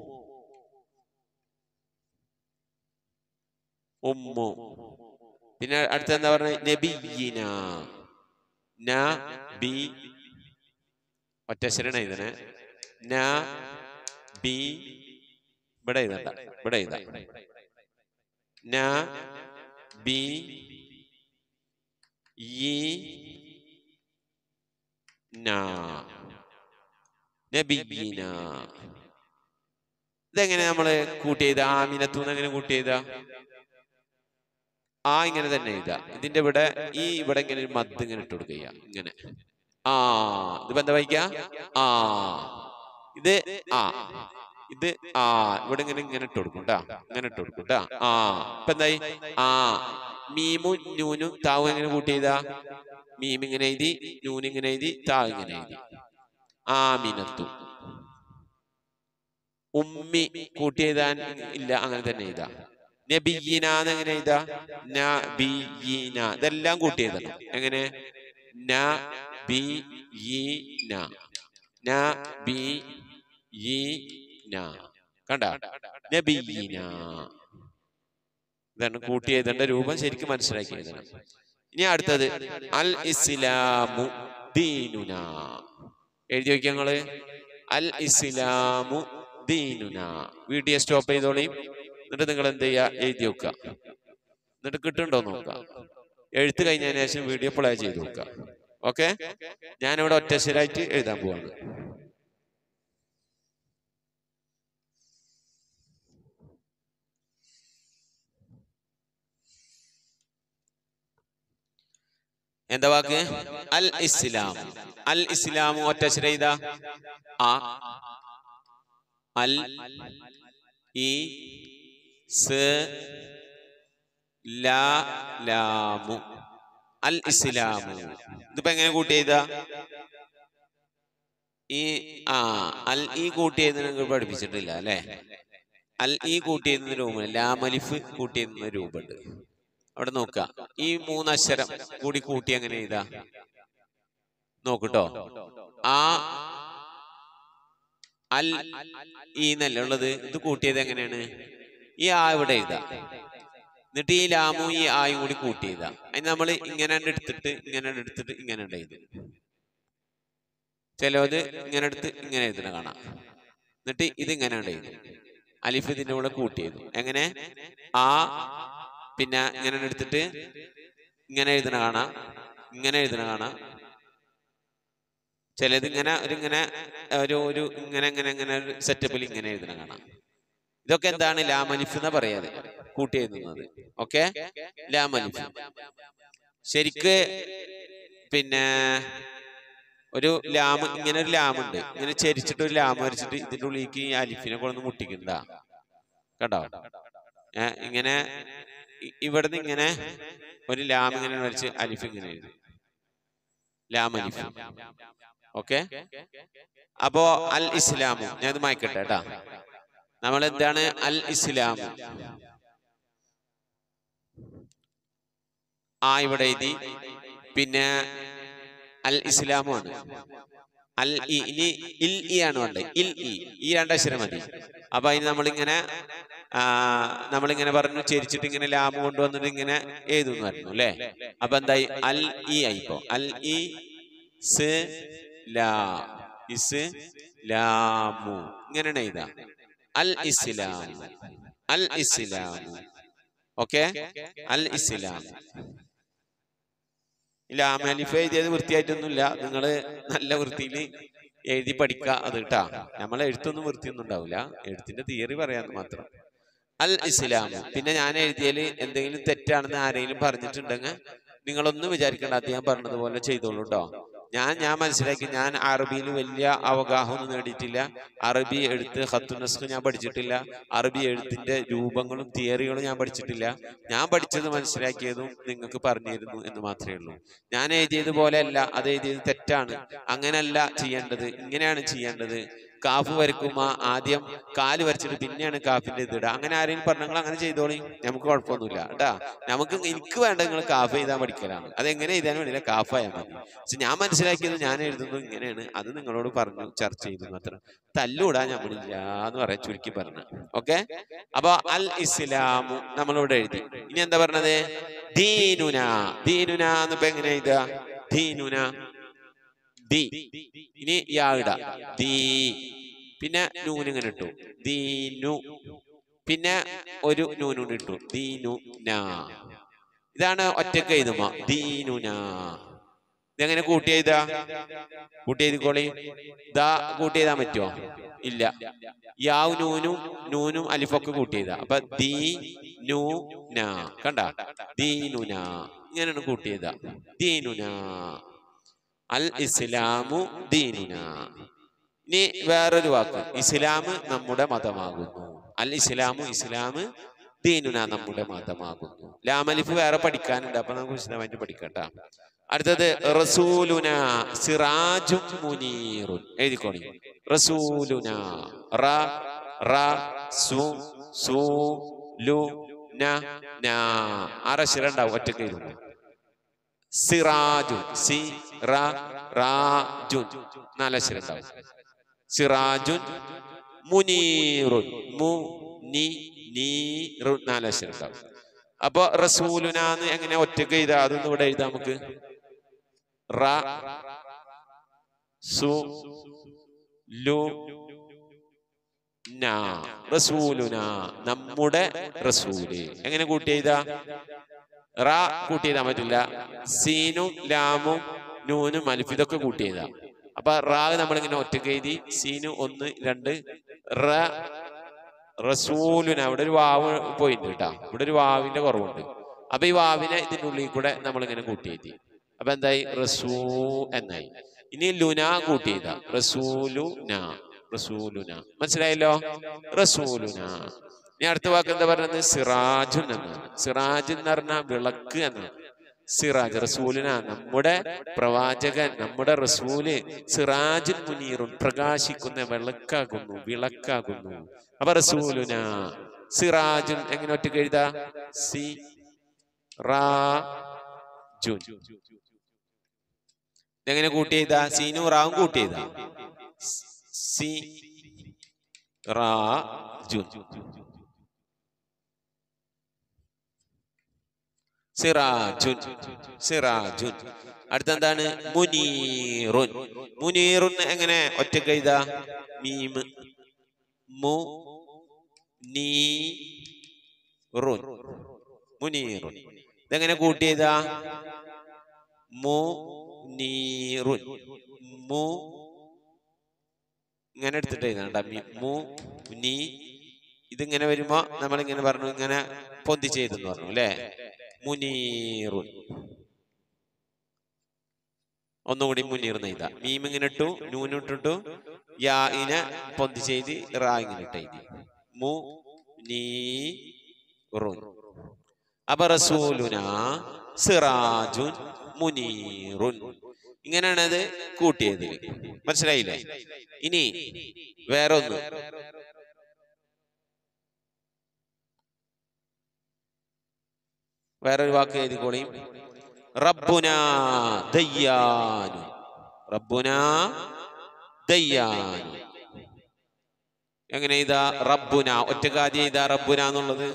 ഉമ്മു പിന്നെ അടുത്ത എന്താ പറഞ്ഞ നബിയിന ന ബി ഒറ്റശ്വരണ ഇതിനെ ന ബി ഇവിടെ എഴുതണ്ട ഇവിടെ എഴുതാം ന ബി ഈ ന നബിയീന ഇതെങ്ങനെ നമ്മള് കൂട്ടി ചെയ്ത ആമിനത്തൂന്ന് എങ്ങനെ കൂട്ടി ചെയ്ത ആ ഇങ്ങനെ തന്നെ എഴുതാ ഇതിന്റെ ഇവിടെ ഈ ഇവിടെ ഇങ്ങനെ ഒരു മദ് ഇങ്ങനെ ഇട്ട് കൊടുക്കുക ഇങ്ങനെ ആ ഇതിപ്പോ എന്താ വായിക്ക ആ ഇത് ആ ഇത് ആ ഇവിടെ ഇങ്ങനെ ഇങ്ങനെ ഇട്ട് കൊടുക്കും ട്ടാ ഇങ്ങനെ ഇട്ട് കൊടുക്കും ട്ടാ ആ ഇപ്പൊ എന്തായി ആ മീമും നൂനും താവും എങ്ങനെ കൂട്ടി ചെയ്താ മീം ഇങ്ങനെ എഴുതി നൂൻ ഇങ്ങനെ എഴുതി താവ് ഇങ്ങനെ എഴുതി ആമിനത്തു ഉമ്മി കൂട്ടി എഴുതാൻ ഇല്ല അങ്ങനെ തന്നെ എഴുതാ നബിയീന എങ്ങനെ എഴുതാ നബിയീന ഇതെല്ലാം കൂട്ടി എഴുതണം എങ്ങനെ ന ബി ഈ ന ന ബി ഈ ന കണ്ട നബിയീന ഇതാണ് കൂട്ടി എഴുതേണ്ട രൂപം ശരിക്കും മനസ്സിലാക്കി എഴുതണം ഇനി അടുത്തത് അൽ ഇസ്ലാമു ദീനുന എഴുതി വെക്കുക നിങ്ങള് അൽ ഇസ്ലാമു ദീനുന വീഡിയോ സ്റ്റോപ്പ് ചെയ്തോളി എന്നിട്ട് നിങ്ങൾ എന്ത് ചെയ്യുക എഴുതി വെക്കുക എന്നിട്ട് കിട്ടുന്നുണ്ടോ നോക്കുക എഴുത്ത് കഴിഞ്ഞതിന് ശേഷം വീഡിയോ പ്ലേ ചെയ്ത് നോക്കുക ഓക്കെ ഞാനിവിടെ ഒറ്റശ്ശരായിട്ട് എഴുതാൻ പോവാണ് എന്താ വാക്ക് അൽ ഇസ്ലാം അൽ ഇസ്ലാം ഒറ്റശ്ശര ചെയ്ത ആ അൽ ഇ സ് ലാ ലാമു അൽ ഇസ്ലാമു ഇതിപ്പോ എങ്ങനെ കൂട്ടി ചെയ്ത ഈ ആ അൽ ഈ കൂട്ടി ചെയ്ത് നിങ്ങൾ പഠിപ്പിച്ചിട്ടില്ല അല്ലെ അൽ ഈ കൂട്ടി ചെയ്യുന്ന രൂപം ലാമലിഫ് കൂട്ടി ചെയ്യുന്ന രൂപമുണ്ട് അവിടെ നോക്ക ഈ മൂന്നക്ഷരം കൂടി കൂട്ടി എങ്ങനെ ചെയ്താ നോക്കട്ടോ ആ അൽ ഈ എന്നല്ല ഉള്ളത് ഇത് കൂട്ടിയത് എങ്ങനെയാണ് ഈ ആ ഇവിടെ എഴുതാ എന്നിട്ട് ഈ ലാമും ഈ ആയും കൂടി കൂട്ടി ചെയ്താ അതിന് നമ്മൾ ഇങ്ങനെ എടുത്തിട്ട് ഇങ്ങനെ എടുത്തിട്ട് ഇങ്ങനെ എഴുതും ചിലത് ഇങ്ങനെ എടുത്ത് ഇങ്ങനെ എഴുതണ കാണാം എന്നിട്ട് ഇത് ഇങ്ങനെ എഴുതും അലിഫ് ഇതിന്റെ കൂടെ കൂട്ടി എഴുതും എങ്ങനെ ആ പിന്നെ ഇങ്ങനെ എടുത്തിട്ട് ഇങ്ങനെ എഴുതണ കാണാം ഇങ്ങനെ എഴുതണ കാണാം ചിലത് ഇങ്ങനെ ഒരു ഇങ്ങനെ ഒരു ഒരു ഇങ്ങനെ ഇങ്ങനെ ഇങ്ങനെ ഒരു സെറ്റപ്പിൽ ഇങ്ങനെ എഴുതണ കാണാം ഇതൊക്കെ എന്താണ് ലാമലിഫ് എന്ന് പറയാതെ കൂട്ടി എഴുതുന്നത് ഓക്കെ ലാമലിഫ് ശരിക്ക് പിന്നെ ഒരു ലാമ് ഇങ്ങനെ ഒരു ലാമുണ്ട് ഇങ്ങനെ ചരിച്ചിട്ട് ഒരു ലാമ് വരച്ചിട്ട് ഇതിന്റെ ഉള്ളിലേക്ക് ഈ അലിഫിനെ കൊണ്ടൊന്ന് മുട്ടിക്കണ്ട കണ്ടോ ഏ ഇങ്ങനെ ഇവിടുന്ന് ഇങ്ങനെ ഒരു ലാം ഇങ്ങനെ വരച്ച് അലിഫ് ഇങ്ങനെ എഴുതി ലാം അലിഫ് ഓക്കെ അപ്പോ അൽ ഇസ്ലാമു ഞാൻ ഇത് മായ്ക്കട്ടെ കേട്ടാ നമ്മൾ എന്താണ് അൽ ഇസ്ലാമു ആ ഇവിടെ എഴുതി പിന്നെ അൽ ഇസ്ലാമുമാണ് അൽ ഇ ഇനി ഇൽ ഇ ആണ് വേണ്ടത് ഇൽ ഇ ഈ രണ്ടക്ഷരം മതി അപ്പൊ അതിന് നമ്മളിങ്ങനെ ആ നമ്മളിങ്ങനെ പറഞ്ഞു ചെരിച്ചിട്ട് ഇങ്ങനെ ലാമ് കൊണ്ടുവന്നിട്ട് ഇങ്ങനെ എഴുതുന്നായിരുന്നു അല്ലേ അപ്പൊ എന്തായി അൽ ഇ ആയിപ്പോ അൽ ഇ സ് ലാ ഇസ് ലാമു ഇങ്ങനെയാണ് എഴുതാ അൽ ഇസ്ലാം അൽ ഇസ്ലാം ഓക്കെ അൽ ഇസ്ലാം ഇല്ല അലിഫ് എഴുതിയത് വൃത്തിയായിട്ടൊന്നുമില്ല നിങ്ങൾ നല്ല വൃത്തിയിൽ എഴുതി പഠിക്കുക അത് കേട്ടാ നമ്മളെ എഴുത്തൊന്നും വൃത്തിയൊന്നും ഉണ്ടാവില്ല എഴുത്തിന്റെ തിയറി പറയാന്ന് മാത്രം അൽ ഇസ്ലാം പിന്നെ ഞാൻ എഴുതിയാൽ എന്തെങ്കിലും തെറ്റാണെന്ന് ആരെങ്കിലും പറഞ്ഞിട്ടുണ്ടെങ്കിൽ നിങ്ങളൊന്നും വിചാരിക്കേണ്ട അദ്ദേഹം പറഞ്ഞതുപോലെ ചെയ്തോളൂ കേട്ടോ ഞാൻ ഞാൻ മനസ്സിലാക്കി ഞാൻ അറബിയിൽ വലിയ അവഗാഹമൊന്നും നേടിയിട്ടില്ല അറബി എഴുത്ത് ഹത്തുനസ്ക് ഞാൻ പഠിച്ചിട്ടില്ല അറബി എഴുത്തിന്റെ രൂപങ്ങളും തിയറികളും ഞാൻ പഠിച്ചിട്ടില്ല ഞാൻ പഠിച്ചത് മനസ്സിലാക്കിയതും നിങ്ങൾക്ക് പറഞ്ഞിരുന്നു എന്ന് മാത്രമേ ഉള്ളൂ ഞാൻ എഴുതിയതുപോലെ അല്ല അത് എഴുതിയത് തെറ്റാണ് അങ്ങനല്ല ചെയ്യേണ്ടത് ഇങ്ങനെയാണ് ചെയ്യേണ്ടത് കാഫ് വരക്കുമ്പോ ആദ്യം കാല് വരച്ചിട്ട് പിന്നെയാണ് കാഫിന്റെ ഇത് ഇടുക അങ്ങനെ ആരെങ്കിലും പറഞ്ഞെങ്കിൽ അങ്ങനെ ചെയ്തോളി നമുക്ക് കുഴപ്പമൊന്നുമില്ല കേട്ടാ നമുക്ക് എനിക്ക് വേണ്ട നിങ്ങൾ കാഫ് എഴുതാൻ പഠിക്കലാണ് അത് എങ്ങനെ എഴുതാൻ വേണ്ടിയില്ല കാഫായാൽ മതി പക്ഷെ ഞാൻ മനസ്സിലാക്കിയത് ഞാൻ എഴുതുന്നത് ഇങ്ങനെയാണ് അത് നിങ്ങളോട് പറഞ്ഞു ചർച്ച ചെയ്തു മാത്രം തല്ലൂടാൻ നമ്മളില്ല എന്ന് പറയാൻ ചുരുക്കി പറഞ്ഞു ഓക്കെ അപ്പൊ അൽ ഇസ്ലാമു നമ്മളിവിടെ എഴുതി ഇനി എന്താ പറഞ്ഞത് ദീനുന ദീനുന എന്നിപ്പോ എങ്ങനെ എഴുതുക ദീനുന ദി ഇനി യാഇട ദീ പിന്നെ നൂന് ഇങ്ങനെ ഇട്ടു ദീനു പിന്നെ ഒരു നൂനൂന് ഇട്ടു ദീനു നാ ഇതാണ് ഒറ്റക്ക് എഴുതുമ്പോ ദീനുന ഇതെങ്ങനെ കൂട്ടി എഴുതാ കൂട്ടി എഴുതിക്കോളി ദാ കൂട്ടി എഴുതാൻ പറ്റുമോ ഇല്ല യാവ് നൂനും നൂനും അലിഫൊക്കെ കൂട്ടി എഴുതാ അപ്പൊ ദീ നു നാ കണ്ട ദീനുന ഇങ്ങനെയാണ് കൂട്ടി എഴുതാ ദീനുന അൽ ഇസ്ലാമു ദീനുന ഇനി വേറൊരു വാക്ക് ഇസ്ലാം നമ്മുടെ മതമാകുന്നു അൽ ഇസ്ലാമു ഇസ്ലാം ദീനുന നമ്മുടെ മതമാകുന്നു ലാമലിഫ് വേറെ പഠിക്കാനുണ്ട് അപ്പൊ നമുക്ക് വിശദമായിട്ട് പഠിക്കട്ട അടുത്തത് റസൂലുന സിറാജും മുനീറുൻ എഴുതിക്കോണി റസൂലുന റ റ സു സു ലു ന ന ആറക്ഷരം ഉണ്ടാവും ഒറ്റക്ക് എഴുതുന്നു സിറാജുൻ സി റ റാജുൻ നാലക്ഷരം ഉണ്ടാവും സിറാജുൻ മുനീറുൻ മു നി നീറുൻ നാലക്ഷരം ഉണ്ടാവും അപ്പൊ റസൂലുനാന്ന് എങ്ങനെ ഒറ്റക്ക് എഴുതാ അതൊന്നും ഇവിടെ എഴുതാം നമുക്ക് റ സു ലു ന റസൂലുന നമ്മുടെ റസൂല് എങ്ങനെ കൂട്ടി എഴുതാ റ കൂട്ടി എഴുതാൻ പറ്റില്ല സീനും ലാമും നൂനും അലിഫ് ഇതൊക്കെ കൂട്ടി എഴുതാം അപ്പൊ റാ നമ്മളിങ്ങനെ ഒറ്റക്ക് എഴുതി സീനു ഒന്ന് രണ്ട് റ റസൂലിന് അവിടെ ഒരു വാവ് പോയിട്ടുണ്ട് കേട്ടാ ഇവിടെ ഒരു വാവിന്റെ കുറവുണ്ട് അപ്പൊ ഈ വാവിനെ ഇതിന്റെ ഉള്ളിൽ കൂടെ നമ്മളിങ്ങനെ കൂട്ടി എഴുതി അപ്പൊ എന്തായി റസൂ എന്നായി ഇനി ലുന കൂട്ടി എഴുതാ റസൂലുന റസൂലുന മനസ്സിലായല്ലോ റസൂലുന ഇനി അടുത്ത വാക്ക് എന്താ പറയുന്നത് സിറാജുൻ എന്നാണ് സിറാജ് എന്ന് പറഞ്ഞാൽ വിളക്ക് എന്നാണ് സിറാജ് റസൂലിന നമ്മുടെ പ്രവാചകൻ നമ്മുടെ റസൂല് സിറാജുൻ മുനീറുൻ പ്രകാശിക്കുന്ന വിളക്കാകുന്നു വിളക്കാകുന്നു അപ്പൊ റസൂലുന സിറാജുൻ എങ്ങനെ ഒറ്റയ്ക്ക് എഴുതാ സി റാജുൻ ഇതെങ്ങനെ കൂട്ടി എഴുതാ സീനു റാവും കൂട്ടി എഴുതാ സി റാജുൻ സിറാജുൻ സിറാജുൻ അടുത്തെന്താണ് മുനീറുൻ മുനീറുൻ എങ്ങനെ ഒറ്റക്ക് എഴുതാ മീമ് മു നീ റുൻ മുനീറുൻ ഇതെങ്ങനെ കൂട്ടി എഴുതാ മു നീറുൻ മു ഇങ്ങനെ എടുത്തിട്ട് എഴുതാണ്ട മു നീ ഇതിങ്ങനെ വരുമ്പോ നമ്മളിങ്ങനെ പറഞ്ഞു ഇങ്ങനെ പൊന്തിച്ച് എഴുതുന്നു പറഞ്ഞു അല്ലേ മുനീറുൻ ഒന്നുകൂടി മുനീർ നെയ്ത മീം ഇങ്ങനെ ഇട്ടു നൂനിട്ടിട്ടു യാ ഇനെ പൊന്തി ചെയ്ത് റാ ഇങ്ങനെ ഇട്ട് എഴുതി മു നീ റുൻ അപ്പൊ റസൂലുന സിറാജുൻ മുനീറുൻ ഇങ്ങനെയാണ് അത് കൂട്ടിയത് മനസ്സിലായില്ലേ ഇനി വേറെ ഒന്ന് വേറൊരു വാക്ക് എഴുതിക്കോളിയും റബ്ബുന ദയ്യാനു റബ്ബുന ദയ്യാനു എങ്ങനെ ഇതാ റബ്ബുന ഒറ്റക്കാദ്യം ഇതാ റബ്ബുന എന്നുള്ളത്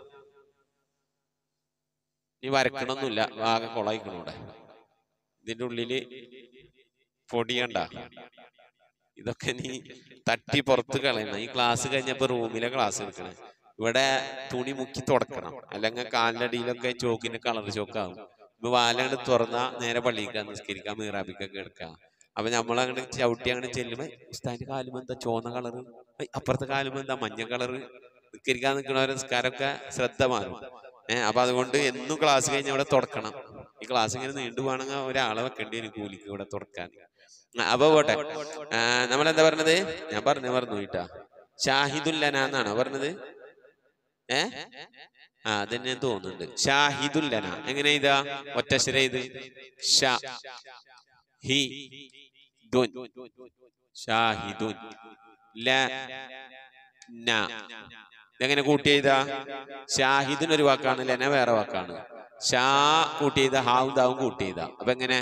നീ വരക്കണമെന്നില്ല ആകെ കൊളായിക്കണൂടെ ഇതിന്റെ ഉള്ളില് പൊടിയണ്ട ഇതൊക്കെ നീ തട്ടി പുറത്ത് കളയണം ഈ ക്ലാസ് കഴിഞ്ഞപ്പോ റൂമിലെ ക്ലാസ് എടുക്കണേ ഇവിടെ തുണി മുക്കി തുടക്കണം അല്ലെങ്കിൽ കാലിന്റെ അടിയിലൊക്കെ ചോക്കിന്റെ കളർ ചോക്കാവും ഇപ്പൊ വാലങ്ങട് തുറന്നാ നേരെ പള്ളിക്കാൻ നിസ്കരിക്കാൻ മീറാബിക്കൊക്കെ എടുക്കാം അപ്പൊ നമ്മൾ അങ്ങനെ ചവിട്ടി അങ്ങനെ ചെല്ലുമ്പോ ഉസ്താദിന്റെ കാലുമ്പോ എന്താ ചോന്ന കളറ് അപ്പുറത്തെ കാലുമ്പോ എന്താ മഞ്ഞ കളറ് നിസ്കരിക്കാൻ നിൽക്കുന്നവരെ നിസ്കാരമൊക്കെ ശ്രദ്ധ മാറും ഏഹ് അപ്പൊ അതുകൊണ്ട് എന്നും ക്ലാസ് കഴിഞ്ഞ് ഇവിടെ തുടക്കണം ഈ ക്ലാസ് ഇങ്ങനെ നീണ്ടു പോകണമെങ്കിൽ ഒരാളെ വെക്കേണ്ടി വരും കൂലിക്ക് ഇവിടെ തുടക്കാൻ ആ, അപ്പൊ പോട്ടെ ആ, നമ്മളെന്താ പറഞ്ഞത് ഞാൻ പറഞ്ഞു പറഞ്ഞു കേട്ടാ ഷാഹിദുല്ലന എന്നാണോ പറഞ്ഞത് ഏ ആ അതന്നെ തോന്നുന്നുണ്ട് ഷാഹിദുല്ലന എങ്ങനെ ഇതാ ഒറ്റശ്ര ഇത് ഷാ ഹി ദുൻ ഷാഹിദുൻ ല ന ഇതെങ്ങനെ കൂട്ടി ചെയ്താ ഷാഹിദിന് ഒരു വാക്കാണ് ലന വേറെ വാക്കാണ് ഷാ കൂട്ടി ചെയ്ത ഹാവും ദാവും കൂട്ടി ചെയ്ത അപ്പൊ എങ്ങനെ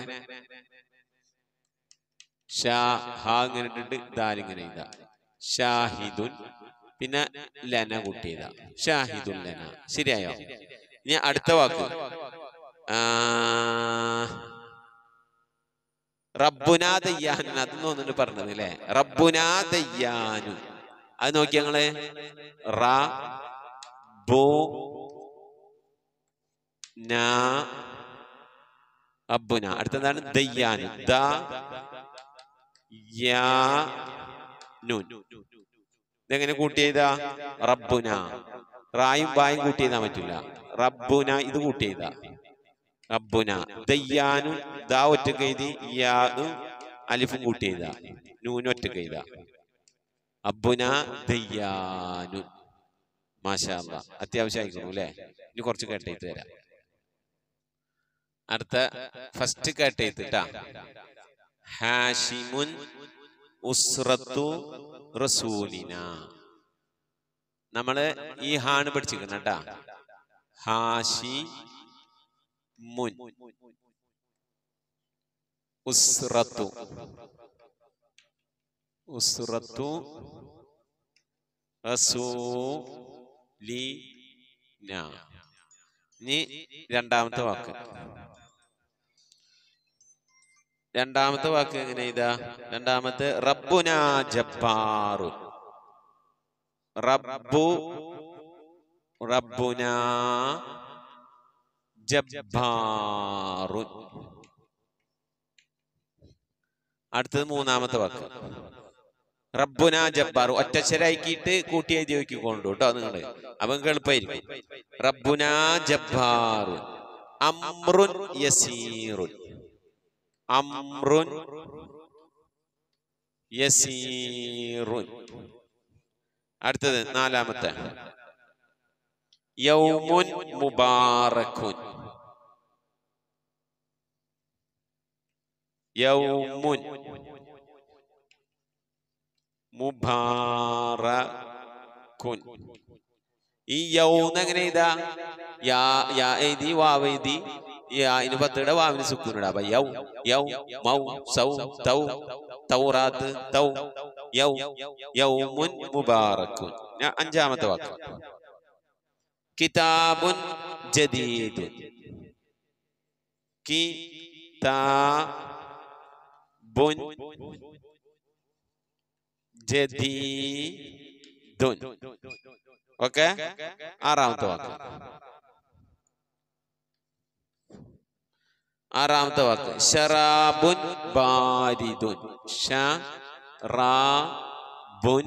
ഷാ ഹാ ഇങ്ങനെ ഇട്ടിട്ട് ദാൽ ഇങ്ങനെ ചെയ്ത ഷാഹിദുൻ പിന്നെ ലന കൂട്ടി ചെയ്ത ഷാഹിദുൻ ലന ശരിയായോ ഇനി അടുത്ത വാക്ക് ആ, റബ്ബുനാ ദയ്യാനു അത് തോന്നുന്നുണ്ട് പറഞ്ഞത് അല്ലേ റബ്ബുനാ ദയ്യാനു അത് നോക്കി ഞങ്ങള് റ ബു നാ റബ്ബുന അടുത്തെന്താണ് ദയ്യാനു ദ യാ നുൻ ഇതെങ്ങനെ കൂട്ടി ചെയ്താ റബ്ബുന റായും ബായും കൂട്ടി ചെയ്താൻ പറ്റില്ല റബ്ബുന ഇത് കൂട്ടി ചെയ്താ റബ്ബുന ദയ്യാനു ദാ ഒറ്റക്ക് എഴുതി യാദു അലിഫും കൂട്ടി ചെയ്താ നൂനും ഒറ്റക്ക് എഴുതാ അബ്ബുന ദയ്യാനു മാഷാ അല്ലാ അത്യാവശ്യം ആയിക്കണു അല്ലേ ഇനി കുറച്ച് കേട്ടെഴുത്ത് തരാം അടുത്ത ഫസ്റ്റ് കേട്ടെഴുത്തിട്ടാ ഹാഷിമുൻ ഉസ്രത്തു റസൂലിന നമ്മള് ഈ ഹാണ് പഠിച്ചിരിക്കണം കേട്ടാ ഹാഷി മുൻ ഉസ്രത്തു ഉസ്രത്തു റസൂലിന ഇനി രണ്ടാമത്തെ വാക്ക് രണ്ടാമത്തെ വാക്ക് എങ്ങനെ ഇതാ രണ്ടാമത്തെ റബ്ബുന ജബ്ബാറു റബ്ബു റബ്ബുന ജബ്ബാറു അടുത്തത് മൂന്നാമത്തെ വാക്ക് റബ്ബുന ജബ്ബാറു ഒറ്റശ്ശരാക്കിയിട്ട് കൂട്ടി എഴുതി നോക്കിക്കൊണ്ടു കേട്ടോ നിങ്ങള് അപ്പൊ നിങ്ങൾക്ക് എളുപ്പമായിരിക്കും റബ്ബുന ജബ്ബാറു അമ്രുൻ യസീറുൻ അമ്രുൻ യസീറുൻ അടുത്തത് നാലാമത്തെ യൗമുൻ മുബാറക്കുൻ യൗമുൻ മുബാറക്കുൻ ഈ യൗന്ന് എങ്ങനെ ഇതാ യാ യാ എഴുതി വാവ് എഴുതി യാന് പത്തിടെ വാവിന് സുക്കൂനിടാ അപ്പൊ യൗ യൗ മൗ സൗ തൗ തൗറാത്ത് തൗ യൗ യൗമുൻ മുബാറക്കുൻ ഞാൻ അഞ്ചാമത്തെ വാക്ക് കിതാബുൻ ജദീദ് കിതാബുൻ ജദീദുൻ ഓക്കെ ആറാമത്തെ വാക്ക് ആറാമത്തെ വാക്ക് ഷറാബുൻ ബാരിദുൻ ഷറാബുൻ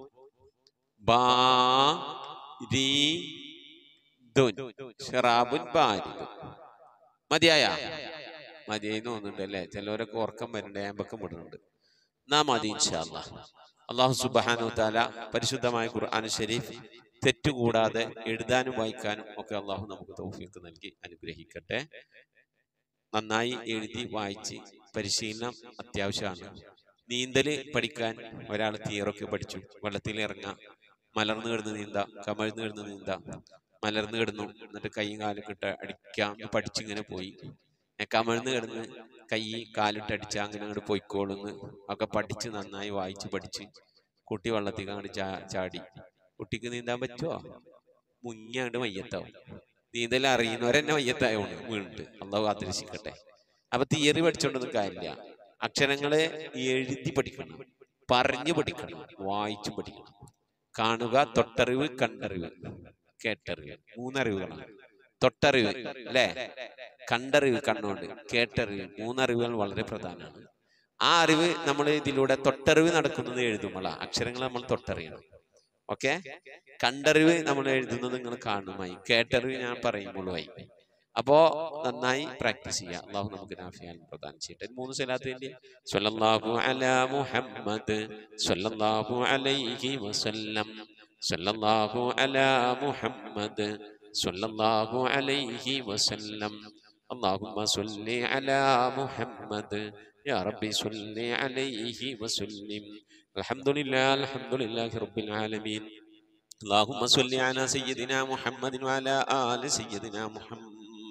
ബാരിദുൻ ഷറാബുൻ ബാരിദുൻ മതിയായ മതിയായി തോന്നുന്നുണ്ട് അല്ലേ ചിലവരൊക്കെ ഉറക്കം വരുന്നുണ്ട് ഏമ്പക്കം വിടുന്നുണ്ട് നാ മതി ഇൻഷാല്ലാ അള്ളാഹു സുബാനു താല പരിശുദ്ധമായ ഖുർആൻ ഷരീഫ് തെറ്റുകൂടാതെ എഴുതാനും വായിക്കാനും ഒക്കെ അള്ളാഹു നമുക്ക് തൗഫീഖ് നൽകി അനുഗ്രഹിക്കട്ടെ നന്നായി എഴുതി വായിച്ച് പരിശീലനം അത്യാവശ്യമാണ് നീന്തല് പഠിക്കാൻ ഒരാൾ തീറൊക്കെ പഠിച്ചു വെള്ളത്തിൽ ഇറങ്ങാം മലർന്നു കിടന്ന് നീന്താം കമഴ്ന്നു കിടന്ന് നീന്താം മലർന്നു കിടന്നു എന്നിട്ട് കൈയും കാലും കിട്ട് അടിക്കാം എന്ന് പഠിച്ചിങ്ങനെ പോയി ഏ, കമഴ്ന്ന് കിടന്ന് കൈ കാലിട്ട് അടിച്ചാൽ അങ്ങനെ അങ്ങോട്ട് പൊയ്ക്കോളുന്ന് ഒക്കെ പഠിച്ച് നന്നായി വായിച്ച് പഠിച്ച് കുട്ടി വെള്ളത്തിൽ അങ്ങോട്ട് ചാ ചാടി കുട്ടിക്ക് നീന്താൻ പറ്റുമോ മുങ്ങി അങ്ങോട്ട് മയ്യത്താവും നീന്തൽ അറിയുന്നവരെന്നെ മയ്യത്തായോണ്ട് വീണിട്ട് അള്ളാഹു കാത്തിരക്ഷിക്കട്ടെ അപ്പൊ തിയറി പഠിച്ചോണ്ടൊന്നും കാര്യമില്ല അക്ഷരങ്ങളെ എഴുതി പഠിക്കണം പറഞ്ഞു പഠിക്കണം വായിച്ചു പഠിക്കണം കാണുക തൊട്ടറിവ് കണ്ടറിവ് കേട്ടറിവ് മൂന്നറിവുകളാണ് തൊട്ടറിവ് അല്ലേ കണ്ടറിവ് കണ്ണുകൊണ്ട് കേട്ടറിവ് മൂന്നറിവുകൾ വളരെ പ്രധാനമാണ് ആ അറിവ് നമ്മൾ ഇതിലൂടെ തൊട്ടറിവ് നടക്കുന്നത് എഴുതുമ്പോൾ അക്ഷരങ്ങൾ നമ്മൾ തൊട്ടറിയണം ഓക്കെ കണ്ടറിവ് നമ്മൾ എഴുതുന്നത് നിങ്ങൾ കാണുമായി കേട്ടറിവ് ഞാൻ പറയുമ്പോഴുമായി അപ്പോ നന്നായി പ്രാക്ടീസ് ചെയ്യുക അള്ളാഹു നമുക്ക് നാഫിയാൽ പ്രദാനം ചെയ്യട്ടെ മൂന്ന് സ്ഥലത്ത് വേണ്ടി സ്വല്ലല്ലാഹു അലാ മുഹമ്മദ് സ്വല്ലല്ലാഹു അലൈഹി വസല്ലം സ്വല്ലല്ലാഹു അലാ മുഹമ്മദ് സ്വല്ലല്ലാഹു അലൈഹി വസല്ലം اللهم صل على محمد يا ربي صل عليه وسلم الحمد لله الحمد لله رب العالمين اللهم صل على سيدنا محمد وعلى آل سيدنا محمد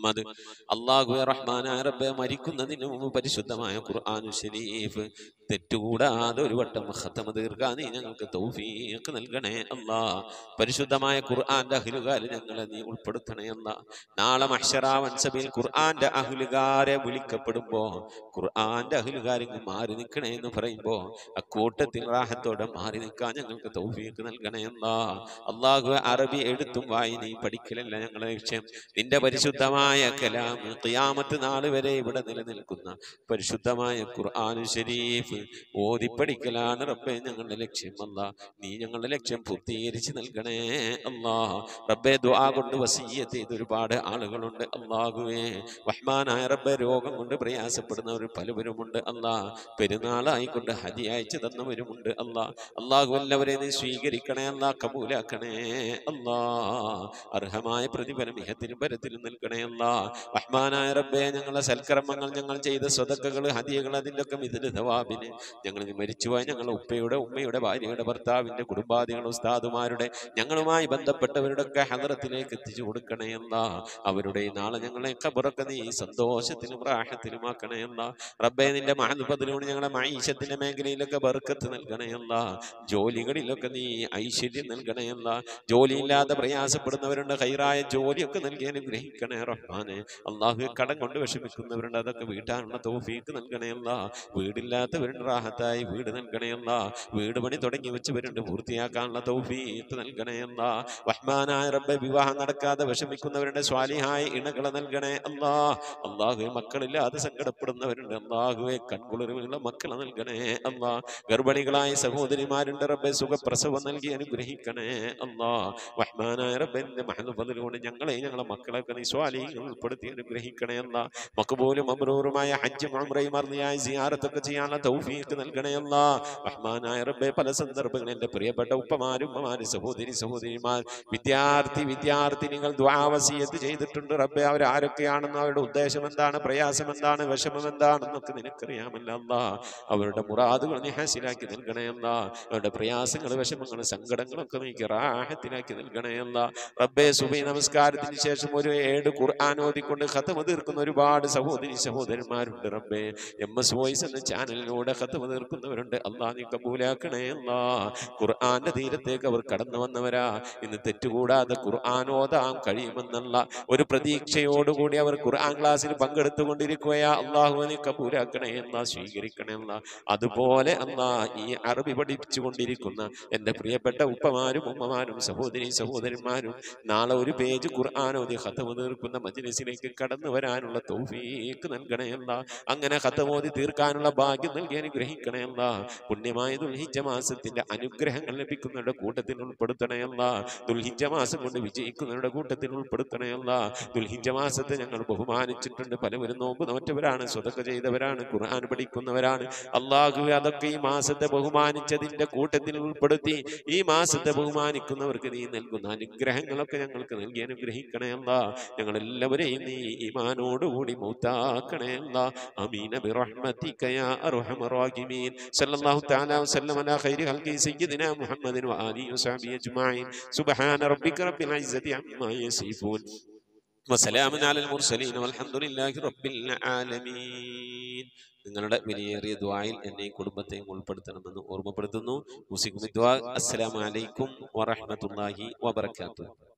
അള്ളാഹു റഹ്മാനായ റബ്ബെ മരിക്കുന്നതിന് മുമ്പ് പരിശുദ്ധമായ ഖുർആാനു ഷരീഫ് തെറ്റുകൂടാതെ ഒരു വട്ടം ഖത്തമ തീർക്കാൻ നീ ഞങ്ങൾക്ക് തൗഫീഖ് നൽകണേ അല്ലാ പരിശുദ്ധമായ ഖുർആന്റെ അഹ്ലുകാരെ ഞങ്ങളെ നീ ഉൾപ്പെടുത്തണേ അല്ല നാളെ മഹ്ഷറാവൻസബിൽ ഖുർആന്റെ അഹ്ലുകാരെ വിളിക്കപ്പെടുമ്പോ ഖുർആന്റെ അഹ്ലുകാരിൽ മാറി നിൽക്കണേ എന്ന് പറയുമ്പോ അക്കൂട്ടത്തിൽ റാഹത്തോടെ മാറി നിൽക്കാൻ ഞങ്ങൾക്ക് തൗഫീഖ് നൽകണേ അല്ല അള്ളാഹു അറബി എഴുത്തും വായനയും പഠിക്കലല്ല ഞങ്ങളെ ലക്ഷ്യം നിന്റെ പരിശുദ്ധമായ കലാം ഖിയാമത്ത് നാൾ വരെ ഇവിടെ നിലനിൽക്കുന്ന പരിശുദ്ധമായ ഖുർആൻ ഷരീഫ് ഓതി പഠിക്കലാണ് റബ്ബെ ഞങ്ങളുടെ ലക്ഷ്യം അല്ല നീ ഞങ്ങളുടെ ലക്ഷ്യം പൂർത്തീകരിച്ച് നൽകണേ അല്ലാ റബ്ബെ ദുആ കൊണ്ട് വസീയത്ത് ചെയ്ത ഒരുപാട് ആളുകളുണ്ട് അള്ളാഹുവേ റഹ്മാനായ റബ്ബെ രോഗം കൊണ്ട് പ്രയാസപ്പെടുന്നവർ പലവരുമുണ്ട് അല്ലാ പെരുന്നാളായിക്കൊണ്ട് ഹരി അയച്ചു തന്നവരുമുണ്ട് അല്ലാ അള്ളാഹു എല്ലാവരെയും നീ സ്വീകരിക്കണേ അല്ലാ കബൂലാക്കണേ അല്ലാ അർഹമായ പ്രതിഫലം ഇഹത്തിനും പരത്തിലും നൽകണേ അല്ലാ റഹ്മാനായ റബ്ബെ ഞങ്ങളെ സൽക്കർമ്മങ്ങൾ ഞങ്ങൾ ചെയ്ത സ്വതക്കകൾ ഹദിയകൾ അതിൻ്റെ ഒക്കെ മിഥുന ധവാബിന് ഞങ്ങൾ ഇനി മരിച്ചുപോയ ഞങ്ങളുടെ ഉപ്പയുടെ ഉമ്മയുടെ ഭാര്യയുടെ ഭർത്താവിന്റെ കുടുംബാദികൾ ഉസ്താദുമാരുടെ ഞങ്ങളുമായി ബന്ധപ്പെട്ടവരുടെ ഒക്കെ ഹദറത്തിലേക്ക് എത്തിച്ചു കൊടുക്കണേ അല്ല അവരുടെ ഈ നാളെ ഞങ്ങളെ കബറൊക്കെ നീ സന്തോഷത്തിലും റാഹത്തിലുമാക്കണേ അല്ല റബ്ബെ നിന്റെ മഹബദിലൂടെ ഞങ്ങളെ മൈഷത്തിന്റെ മേഖലയിലൊക്കെ ബർക്കത്ത് നൽകണേ അല്ല ജോലികളിലൊക്കെ നീ ഐശ്വര്യം നൽകണേ അല്ല ജോലിയില്ലാതെ പ്രയാസപ്പെടുന്നവരുണ്ട് ഹൈറായ ജോലിയൊക്കെ നൽകി അനുഗ്രഹിക്കണേ റഹ്മാനെ അള്ളാഹു കടം കൊണ്ട് വിഷമിക്കുന്നവരുണ്ട് അതൊക്കെ വീട്ടാനുള്ള തോഫീക്ക് നൽകണേ അല്ല വീടില്ലാത്തവരുണ്ട് റാഹത്തായി വീട് നൽകണേ അല്ല വീട് പണി തുടങ്ങി വെച്ചവരുണ്ട് പൂർത്തിയാക്കാനുള്ള തൗഫീഖ് നൽകണേ അല്ല റഹ്മാനായ റബ്ബെ വിവാഹം നടക്കാതെ വിഷമിക്കുന്നവരുടെ സ്വാലിഹായ ഇണകളെ നൽകണേ അല്ലാ അള്ളാഹുവെ മക്കളില്ലാതെ സങ്കടപ്പെടുന്നവരുണ്ട് അള്ളാഹുവെ കൺകുളിറുള്ള മക്കളെ നൽകണേ അല്ലാ ഗർഭിണികളായ സഹോദരിമാരുണ്ട് റബ്ബെ സുഖപ്രസവം നൽകി അനുഗ്രഹിക്കണേ അല്ലാ റഹ്മാനായ റബ്ബിന്റെ മഹൽഫതിലൂടെ ഞങ്ങളെ ഞങ്ങളെ മക്കളൊക്കെ നീ സ്വാലിഹ്യങ്ങൾ ഉൾപ്പെടുത്തി അനുഗ്രഹിക്കണേ അല്ല മക്കബൂലും അമ്രൂറുമായ ഹജ്ജും ഉംറയും അർന്നിയായ സിയാറത്തൊക്കെ ചെയ്യാനുള്ള തൗഫീഖ് നൽകണേ അല്ല റഹ്മാനായ റബ്ബെ പല സന്ദർഭങ്ങളിൽ എൻ്റെ പ്രിയപ്പെട്ട ഉപ്പമാരും ഉമ്മമാരും സഹോദരി സഹോദരിമാർ വിദ്യാർത്ഥി വിദ്യാർത്ഥിനികൾ ദ്വാവസീയത്ത് ചെയ്തിട്ടുണ്ട് റബ്ബെ അവർ ആരൊക്കെയാണെന്ന് അവരുടെ ഉദ്ദേശം എന്താണ് പ്രയാസം എന്താണ് വിഷമം എന്താണെന്നൊക്കെ നിനക്കറിയാമല്ല അല്ലാ അവരുടെ മുറാദുകൾ നീ ഹാസിലാക്കി നൽകണേ അല്ല അവരുടെ പ്രയാസങ്ങൾ വിഷമങ്ങൾ സങ്കടങ്ങളൊക്കെ നീ റാഹത്തിലാക്കി നൽകണേ അല്ല റബ്ബെ സുബൈ നമസ്കാരത്തിന് ശേഷം ഒരു ഏഴ് ഖുർആൻ ഓതിക്കൊണ്ട് ഖത്തമ തീർക്കുന്ന ഒരുപാട് സഹോദരി സഹോദരന്മാരുണ്ട് റബ്ബെ എം എസ് വോയിസ് എന്ന ചാനലിലൂടെ ഖത്തമ തീർക്കുന്നവരുണ്ട് അല്ലാ നീ കബൂലാക്കണേ അല്ലാ ഖുർആന്റെ തീരത്തേക്ക് അവർ കടന്നു വന്നവരാ ഇന്ന് തെറ്റുകൂടാതെ ഖുർആൻ ഓതാൻ കഴിയുമെന്നുള്ള ഒരു പ്രതീക്ഷയോടുകൂടി അവർ ഖുർആൻ ക്ലാസ്സിൽ പങ്കെടുത്തുകൊണ്ടിരിക്കുകയാ അള്ളാഹു നീ കബൂലാക്കണേ എന്നാ സ്വീകരിക്കണേ എന്ന അതുപോലെ അല്ലാ ഈ അറബി പഠിപ്പിച്ചുകൊണ്ടിരിക്കുന്ന എൻ്റെ പ്രിയപ്പെട്ട ഉപ്പമാരും ഉമ്മമാരും സഹോദരി സഹോദരന്മാരും നാളെ ഒരു പേജ് ഖുർആാനോദി ഹതമ തീർക്കുന്ന മജ്ലിസിലേക്ക് കടന്നു വരാനുള്ള തൗഫീക്ക് നൽകണയല്ല അങ്ങനെ ഹതമോദി തീർക്കാനുള്ള ഭാഗ്യം നൽകി അനുഗ്രഹിക്കണയല്ല പുണ്യമായ ദുൽഹിജ മാസത്തിന്റെ അനുഗ്രഹങ്ങൾ ലഭിക്കുന്നവരുടെ കൂട്ടത്തിൽ ഉൾപ്പെടുത്തണയല്ല ദുൽഹിജ മാസം കൊണ്ട് വിജയിക്കുന്നവരുടെ കൂട്ടത്തിൽ ഉൾപ്പെടുത്തണയല്ല ദുൽഹിജ മാസത്തെ ഞങ്ങൾ ബഹുമാനിച്ചിട്ടുണ്ട് പലവരും നോമ്പ് നോറ്റവരാണ് സ്വതക്ക ചെയ്തവരാണ് ഖുർആൻ പഠിക്കുന്നവരാണ് അള്ളാഹു അതൊക്കെ ഈ മാസത്തെ ബഹുമാനിച്ചതിന്റെ കൂട്ടത്തിൽ ഉൾപ്പെടുത്തി ഈ മാസത്തെ ബഹുമാനിക്കുന്നവർക്ക് നീ നൽകുന്ന അനുഗ്രഹങ്ങളൊക്കെ ഞങ്ങൾക്ക് നൽകി അനുഗ്രഹിക്കണേ അല്ല ഞങ്ങൾ എല്ലാവരെയും നീ ഈമാനോടുകൂടി മൗത്താക്കണേ അല്ല അമീന ബിറഹ്മതിക യാ അർഹമർ റാഹിമീൻ സല്ലല്ലാഹു തആല വസല്ലം അലാ ഖൈരി ഖൽഖി സയ്യിദിനാ മുഹമ്മദിൻ വആലിഹി വസഹബിഹി അജ്മഈൻ സുബ്ഹാന റബ്ബിക റബ്ബിൽ ഇസ്സതി അമ്മാ യസിഫൂൻ വസലാമുൻ അലൽ മുർസലീൻ വൽഹംദുലില്ലാഹി റബ്ബിൽ ആലമീൻ നിങ്ങളുടെ വിലയേറിയ ദ്വായിൽ എന്നെയും കുടുംബത്തെയും ഉൾപ്പെടുത്തണമെന്ന് ഓർമ്മപ്പെടുത്തുന്നു മുസിക്കും അസ്സലാമു അലൈക്കും വറഹ്മത്തുള്ളാഹി വബറകാതുഹു